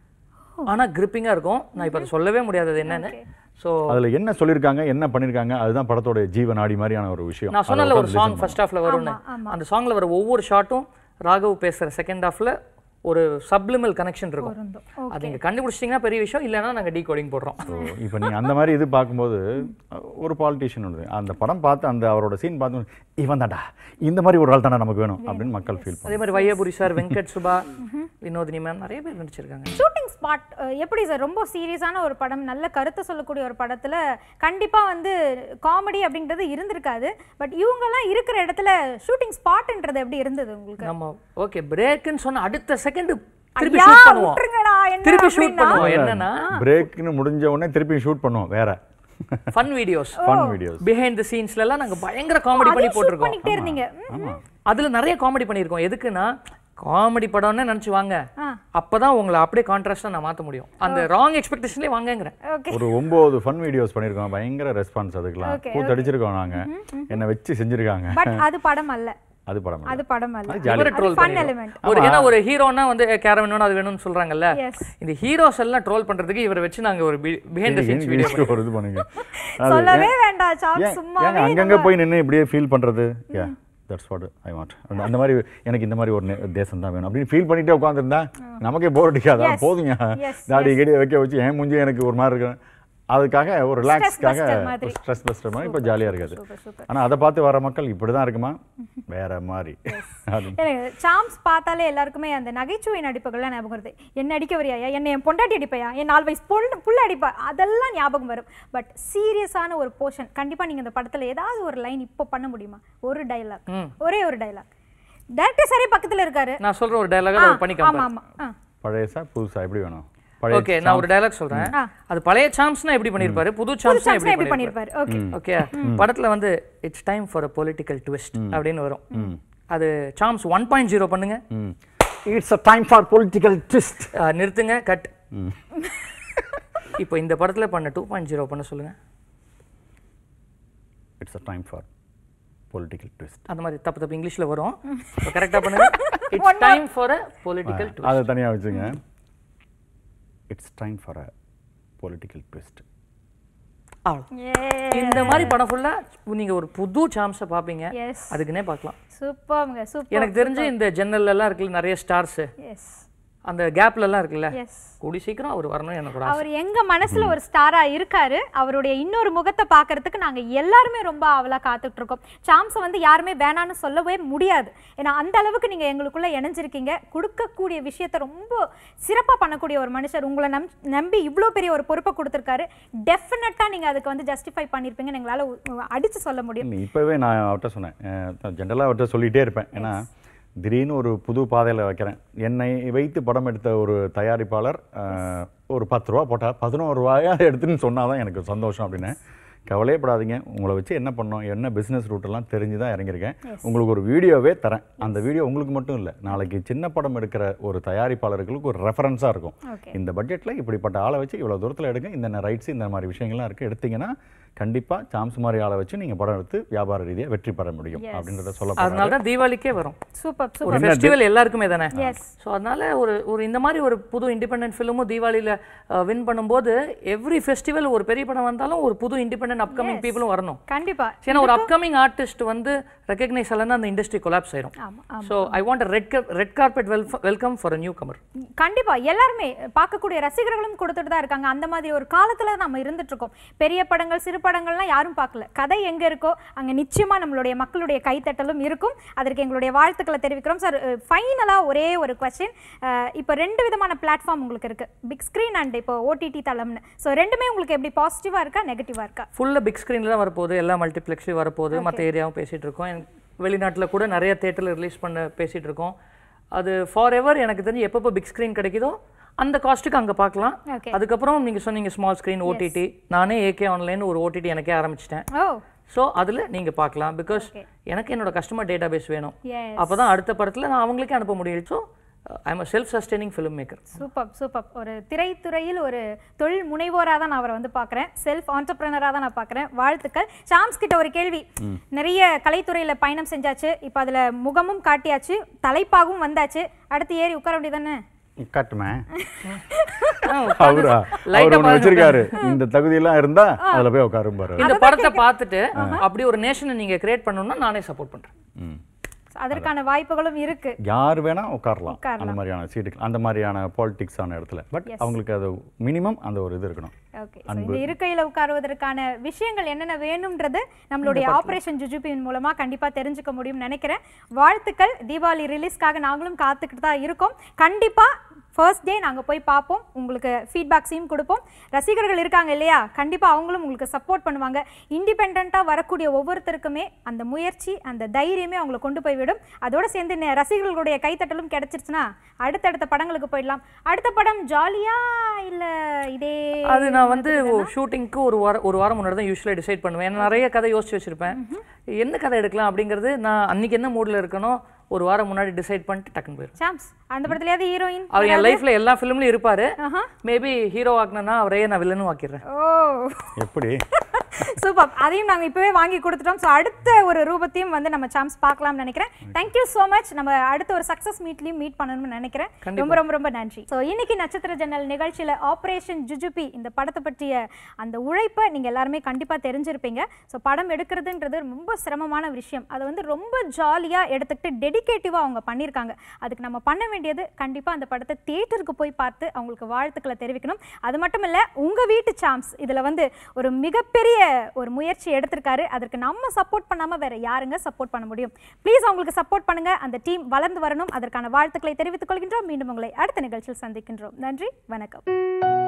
ஆனா கிரிப்பிங்காக இருக்கும் நான் இப்போ அதை சொல்லவே முடியாது அது என்னன்னு ஸோ அதுல என்ன சொல்லியிருக்காங்க என்ன பண்ணிருக்காங்க அதுதான் படத்தோட ஜீவநாடி மாதிரியான ஒரு விஷயம் நான் சொன்னல அதை ஒரு உட்கார்ந்து சாங் listen ஃபர்ஸ்ட் ஹாஃப்ல வரும்னு ஆமா. அந்த சாங்ல வர ஒவ்வொரு ஷாட்டும் ராகவ் பேசுற செகண்ட் ஹாஃப்ல ஒரு சப்ளிமல் கனெக்ஷன் இருக்கும் பொருந்தும் அது நீங்க கண்டுபிடிச்சிட்டிங்கன்னா பெரிய விஷயம் இல்லைன்னா நாங்க டீ கோடிங் போடுறோம் ஸோ இப்போ நீங்கள் அந்த மாதிரி இது பார்க்கும்போது அஹ், ஒரு பாலிட்டிஷியன் ஒன்று அந்த படம் பார்த்து அந்த அவரோட சீன் பார்த்து இவன் தான்டா இந்த மாதிரி ஒரு ஆள் தானே நமக்கு வேணும் அப்படின்னு மக்கள் ஃபீல் அதே மாதிரி வையபுரி சார் வெங்கட் சுபா வினோதினி மேம் நிறைய பேர் நடிச்சிருக்காங்க ஷூட்டிங் ஸ்பாட் எப்படி சார் ரொம்ப சீரியஸான ஒரு படம் நல்ல கருத்தை சொல்லக்கூடிய ஒரு படத்துல கண்டிப்பா வந்து காமெடி அப்படின்றது இருந்திருக்காது பட் இவங்கெல்லாம் இருக்கிற இடத்துல ஷூட்டிங் ஸ்பாட்ன்றது எப்படி இருந்தது உங்களுக்கு நம்ம ஓகே பிரேக்குன்னு சொன்ன அடுத்த செகண்ட் திருப்பி ஐயா, ஷூட் பண்ணுவோம் விட்டுருங்கடா, என்ன திருப்பி ஷூட் அப்படின்னா? பண்ணுவோம் என்னன்னா பிரேக்னு முடிஞ்ச உடனே திருப்பி ஷூட் பண்ணுவோம் வேற fun videos fun videos behind the சீன்ஸ்ல எல்லாம் நாங்க பயங்கர காமெடி பண்ணி அதையும் shoot போட்டிருக்கோம் பண்ணிக்கிட்டே இருந்தீங்க ம், ஆமா அதுல நிறைய காமெடி பண்ணியிருக்கோம் எதுக்குன்னா காமெடி படம்னு நினைச்சு வாங்க ஆ. அப்பதான் உங்களை அப்படியே கான்ட்ராஸ்டா நான் மாத்த முடியும் அந்த ராங் எக்ஸ்பெக்டேஷன்லேயே வாங்கங்கிறேன் ஓகே ஒரு ஒன்பது ஃபன் வீடியோஸ் பண்ணியிருக்கோம் பயங்கர ரெஸ்பான்ஸ் அதுக்கெல்லாம் Okay, கூத்தடிச்சிருக்கோம் நாங்க என்னை வச்சு செஞ்சிருக்காங்க பட் அது படம் அல்ல அது படம் இல்ல. அது படம் அல்ல அது jolly. இவரை ட்ரோல் ஃபன் பண்ணி எலிமெண்ட் ஒரு ஏன்னா ஒரு ஹீரோனா வந்து கேரவன் வேணும் அது வேணும்னு சொல்றாங்கல்ல எஸ் இந்த ஹீரோஸ் எல்லாம் ட்ரோல் பண்றதுக்கு இவரை வச்சு நாங்க ஒரு பிஹைண்ட் தி சீன்ஸ் ஏன் வீடியோ இங்கிலீஷ்ல ஒரு இது பண்ணுங்க அது சொல்லவே வேண்டாம் சாப் ஏன் சும்மா ஏங்க அங்கங்க போய் நின்று இப்படியே ஃபீல் பண்றது yeah that's what I want அந்த அந்த மாதிரி எனக்கு இந்த மாதிரி ஒரு நே- தேசம் தான் வேணும் அப்படின்னு ஃபீல் பண்ணிட்டே உட்காந்துருந்தா நமக்கே போர் அடிக்காதா Yes. போதுங்க Yes, தாடி கடி வைக்க வச்சு என் மூஞ்சி எனக்கு ஒரு மாதிரி இருக்கு அதுக்காக ஒரு ரிலாக்ஸ்க்காக buster மாதிரி. ஸ்ட்ரெஸ் பஸ்டர் மாதிரி இப்போ ஜாலியாக இருக்காது சூப்பர் சூப்பர் ஆனா அதை பார்த்து வர மக்கள் இப்படி தான் இருக்குமா வேற மாதிரி அது எனக்கு சாம்ஸ் பார்த்தாலே எல்லாருக்குமே அந்த நகைச்சுவை நடிப்புகள்லாம் ஞாபகம் வருது என்ன அடிக்க வரியா என்ன என் பொண்டாட்டி அடிப்பையா என் நாலு வயசு பொண்ணு புள்ள அடிப்பா அதெல்லாம் ஞாபகம் வரும் பட் சீரியஸான ஒரு போர்ஷன் கண்டிப்பா நீங்க இந்த படத்துல ஏதாவது ஒரு லைன் இப்போ பண்ண முடியுமா ஒரு டைலாக் ம். ஒரே ஒரு டைலாக் டேரக்டர் சரி பக்கத்துல இருக்காரு நான் சொல்ற ஒரு டயலாக ஆ, பண்ணி ஆமா காமிப்பேன் ஆமா ஆ. பழையசா புதுசா எப்படி வேணும் பழைய ஓகே நான் ஒரு டயலாக் சொல்றேன் ஆ. அது பழைய சாம்ஸ்னா எப்படி பண்ணிருப்பாரு புது புது சாம்ஸ்னா சான்ஸ்ல எப்படி எப்படி பண்ணிருப்பாரு பண்ணிருப்பாரு ஓகே ஓகே படத்துல வந்து it's time for a political twist அப்படின்னு வரும் அது சாம்ஸ் ஒன் பாயிண்ட் ஜீரோ பண்ணுங்க it's a time for political twist ஆ, நிறுத்துங்க கட் இப்போ இந்த படத்துல பண்ண டூ பாயிண்ட் ஜீரோ பண்ண சொல்லுங்க it's a time for political twist அந்த மாதிரி தப்பு தப்பு இங்கிலீஷ்ல வரும் கரெக்டா பண்ணுங்க it's time for a political twist அதை தனியாக வச்சுங்க it's time for a political twist இந்த மாதிரி படம் ஃபுல்லா நீங்க ஒரு புது சாம்ஸை பாப்பீங்க எஸ் அதுக்குன்னே பார்க்கலாம் சூப்பர்ங்க சூப்பர் எனக்கு தெரிஞ்சு இந்த ஜன்னல்ல எல்லாம் இருக்குல்ல நிறைய ஸ்டார்ஸ் எஸ் அந்த கேப்ல எல்லாம் இருக்குல்ல எஸ் கூடி சீக்கிரம் அவர் வரணும் எனக்கு ஒரு ஆசை. அவர் எங்க மனசுல ஒரு ஸ்டாரா இருக்காரு அவருடைய இன்னொரு முகத்தை பார்க்கறதுக்கு நாங்க எல்லாருமே ரொம்ப ஆவலா காத்துட்டு இருக்கோம் சாம்ஸை வந்து யாருமே வேணான்னு சொல்லவே முடியாது ஏன்னா அந்த அளவுக்கு நீங்க எங்களுக்குள்ள இணைஞ்சிருக்கீங்க கொடுக்கக்கூடிய விஷயத்த ரொம்ப சிறப்பா பண்ணக்கூடிய ஒரு மனுஷர் உங்களை நம் நம்பி இவ்வளோ பெரிய ஒரு பொறுப்பை கொடுத்துருக்காரு டெஃபினட்டா நீங்க அதுக்கு வந்து ஜஸ்டிஃபை பண்ணியிருப்பீங்கன்னு எங்களால உ- அடிச்சு சொல்ல முடியும் இல்லை இப்போவே நான் அவர்கிட்ட சொன்னேன் ஜென்ரலாக அவர்கிட்ட சொல்லிகிட்டே இருப்பேன் ஏன்னா திடீர்னு ஒரு புது பாதையில் வைக்கிறேன் என்னை வைத்து படம் எடுத்த ஒரு தயாரிப்பாளர் அஹ், ஒரு பத்து ரூபா போட்டால் பதினோரு ரூபாயா எடுத்துன்னு சொன்னால் தான் எனக்கு சந்தோஷம் அப்படின்னு கவலையப்படாதீங்க உங்களை வச்சு என்ன பண்ணோம் என்ன பிஸ்னஸ் ரூட்டெல்லாம் தெரிஞ்சு தான் இறங்கியிருக்கேன் உங்களுக்கு ஒரு வீடியோவே தரேன் அந்த வீடியோ உங்களுக்கு மட்டும் இல்லை நாளைக்கு சின்ன படம் எடுக்கிற ஒரு தயாரிப்பாளர்களுக்கு ஒரு ரெஃபரன்ஸாக இருக்கும் ஓகே இந்த பட்ஜெட்டில் இப்படிப்பட்ட ஆளை வச்சு இவ்வளோ தூரத்தில் எடுங்க இந்த ரைட்ஸ் இந்த மாதிரி விஷயங்கள்லாம் இருக்குது எடுத்தீங்கன்னா கண்டிப்பாக சாம்ஸ் மாதிரி ஆளை வச்சு நீங்கள் படம் எடுத்து வியாபார ரீதியாக வெற்றி பெற முடியும் Yes. அப்படின்றத சொல்ல அதனால தான் தீபாவளிக்கே வரும் சூப்பர் ஒரு சூப்பர் ஃபெஸ்டிவல் எல்லாருக்குமே தானே எஸ் ஸோ அதனால ஒரு ஒரு இந்த மாதிரி ஒரு புது இண்டிபெண்டன்ட் ஃபிலிமும் தீபாவளியில் வின் பண்ணும்போது எவ்ரி ஃபெஸ்டிவல் ஒரு பெரிய படம் வந்தாலும் ஒரு புது இண்டிபெண்டன்ட் அப்கமிங் பீப்புளும் வரணும் கண்டிப்பா ஏன்னா ஒரு அப்கமிங் ஆர்டிஸ்ட் வந்து ரெக்கக்னைஸ் ஆகலன்னா அந்த இண்டஸ்ட்ரி கொலாப்ஸ் ஆயிரும் ஆமா ஆமா so I want red red carpet well welcome for a newcomer கண்டிப்பா எல்லாருமே பார்க்கக்கூடிய ரசிகர்களும் கொடுத்துட்டு தான் இருக்காங்க அந்த மாதிரி ஒரு காலத்துல நம்ம இருந்துட்டு இருக்கோம் பெரிய படங்கள் சிறு படங்கள்லாம் யாரும் பார்க்கல கதை எங்க இருக்கோ அங்க நிச்சயமா நம்மளுடைய மக்களுடைய கைத்தட்டலும் இருக்கும் அதற்கு எங்களுடைய வாழ்த்துக்களை தெரிவிக்கிறோம் சார் ஃபைனலா ஒரே ஒரு கொஸ்டின் இப்போ ரெண்டு விதமான பிளாட்ஃபார்ம் உங்களுக்கு இருக்கு பிக் ஸ்கிரீன் அண்ட் இப்போ ஓடிடி தளம்னு ஸோ ரெண்டுமே உங்களுக்கு எப்படி பாசிட்டிவா இருக்கா நெகட்டிவா இருக்கா ஃபுல்லாக பிக் ஸ்க்ரீனில் தான் வரப்போகுது எல்லா மல்டிப்ளெக்ஸ்லையும் வரப்போகுது மற்ற ஏரியாவும் பேசிகிட்டு இருக்கோம் வெளிநாட்டில் கூட நிறைய தேட்டரில் ரிலீஸ் பண்ண பேசிகிட்டு இருக்கோம் அது ஃபார் எவர் எனக்கு தெரிஞ்சு எப்பப்போ பிக் ஸ்க்ரீன் கிடைக்குதோ அந்த காஸ்ட்டுக்கு அங்கே பார்க்கலாம் ஓகே அதுக்கப்புறம் நீங்கள் சொன்னீங்க ஸ்மால் ஸ்க்ரீன் ஓடிடி நானே ஏகே ஆன்லைன் ஒரு ஓடிடி எனக்கே ஆரம்பிச்சிட்டேன் ஓ ஸோ அதில் நீங்கள் பார்க்கலாம் பிகாஸ் Okay. எனக்கு என்னோட கஸ்டமர் டேட்டா பேஸ் வேணும் எஸ் அப்போ தான் அடுத்த படத்தில் நான் அவங்களுக்கே அனுப்ப முடியும் so I am self sustaining film maker super super ஒரு திரைத்துறையில் ஒரு தொழில் முனைவோராக தான் நான் அவரை வந்து பார்க்குறேன் செல்ஃப் ஆண்டர்பிரினராக தான் நான் பார்க்குறேன் வாழ்த்துக்கள் ஷாம்ஸ் கிட்ட ஒரு கேள்வி நிறைய கலைத்துறையில் பயணம் செஞ்சாச்சு இப்போ அதில் முகமும் காட்டியாச்சு தலைப்பாகவும் வந்தாச்சு அடுத்து ஏறி உட்கார வேண்டியதானே கட்டுமே அவரா அவர் ஒன்று வச்சிருக்காரு இந்த தகுதியெல்லாம் இருந்தா அதுல போய் உட்காரும் பாரு இந்த படத்தை பார்த்துட்டு அப்படி ஒரு நேஷனை நீங்கள் கிரியேட் பண்ணணும்னா நானே சப்போர்ட் பண்ணுறேன் ம் அதற்கான வாய்ப்புகளும் இருக்கு யார் வேணா உட்காரலாம் உட்காரலாம். அந்த மாதிரியான சீட்டுக்கு அந்த மாதிரியான பாலிடிக்ஸான இடத்துல பட் அவங்களுக்கு அது மினிமம் அந்த ஒரு இது இருக்கணும் ஓகே இந்த இருக்கையில உட்காருவதற்கான விஷயங்கள் என்னென்ன வேணும்ன்றது நம்மளுடைய ஆபரேஷன் ஜுஜுபியின் மூலமா கண்டிப்பா தெரிஞ்சுக்க முடியும்னு நினைக்கிறேன் வாழ்த்துக்கள் தீபாவளி ரிலீஸ்க்காக நாங்களும் காத்துக்கிட்டு தான் இருக்கோம் கண்டிப்பா ஃபர்ஸ்ட் டே நாங்க போய் பார்ப்போம் உங்களுக்கு ஃபீட்பேக்ஸையும் கொடுப்போம் ரசிகர்கள் இருக்காங்க இல்லையா கண்டிப்பா அவங்களும் உங்களுக்கு சப்போர்ட் பண்ணுவாங்க இண்டிபெண்ட்டாக வரக்கூடிய ஒவ்வொருத்தருக்குமே அந்த முயற்சி அந்த தைரியமே அவங்களை கொண்டு போய் விடும் அதோட சேர்ந்து நெ- ரசிகர்களுடைய கைத்தட்டலும் கிடைச்சிருச்சுன்னா அடுத்தடுத்த படங்களுக்கு போயிடலாம் அடுத்த படம் ஜாலியா இல்ல இதே அது நான் வந்து ஷூட்டிங்க்கு ஒரு வாரம் ஒரு வாரம் முன்னாடி தான் யூஸ்வலாக டிசைட் பண்ணுவேன் ஏன்னா நிறைய கதை யோசிச்சு வச்சிருப்பேன் என்ன கதை எடுக்கலாம் அப்படிங்கிறது நான் அன்னைக்கு என்ன மூடில் இருக்கணும் ஒரு வாரம் முன்னாடி டிசைட் பண்ணிட்டு டக்குன்னு போயிடும் சாம்ஸ் அந்த படத்துலயாவது ஹீரோயின் அவர் என் லைஃப்ல எல்லா ஃபிலிம்லயும் இருப்பாரு ஆஹா. மேபி ஹீரோ ஆக்கினா அவரையே நான் வில்லனும் ஆக்கிடுறேன் ஓ எப்படி சூப்பர் அதையும் நாங்க இப்பவே வாங்கி கொடுத்துட்டோம் ஸோ அடுத்த ஒரு ரூபத்தையும் வந்து நம்ம சாம்ஸ் பார்க்கலாம்னு நினைக்கிறேன் தேங்க்யூ ஸோ மச் நம்ம அடுத்த ஒரு சக்ஸஸ் மீட்லயும் மீட் பண்ணணும்னு நினைக்கிறேன் ரொம்ப ரொம்ப ரொம்ப நன்றி ஸோ இன்னைக்கு நட்சத்திர ஜன்னல் நிகழ்ச்சியில ஆபரேஷன் ஜுஜுபி இந்த படத்தை பற்றிய அந்த உழைப்பை நீங்க எல்லாருமே கண்டிப்பா தெரிஞ்சிருப்பீங்க ஸோ படம் எடுக்கிறதுன்றது ரொம்ப சிரமமான விஷயம் அதை வந்து ரொம்ப ஜாலியா எடுத்துக்கிட்டு டெடிகேட்டிவா அவங்க பண்ணியிருக்காங்க அதுக்கு நம்ம பண்ண வேண்டியது கண்டிப்பா அந்த படத்தை தியேட்டருக்கு போய் பார்த்து அவங்களுக்கு வாழ்த்துக்களை தெரிவிக்கணும் அது மட்டும் இல்ல உங்க வீட்டு சாம்ஸ் இதுல வந்து ஒரு மிகப்பெரிய ஒரு முயற்சி எடுத்திருக்காரு அதற்கு நம்ம சப்போர்ட் பண்ணாம வேற யாருங்க சப்போர்ட் பண்ண முடியும் ப்ளீஸ் அவங்களுக்கு சப்போர்ட் பண்ணுங்க அந்த டீம் வளர்ந்து வரணும் அதற்கான வாழ்த்துக்களை தெரிவித்துக் கொள்கின்றோம் மீண்டும் உங்களை அடுத்த நிகழ்ச்சியில் சந்திக்கின்றோம் நன்றி வணக்கம்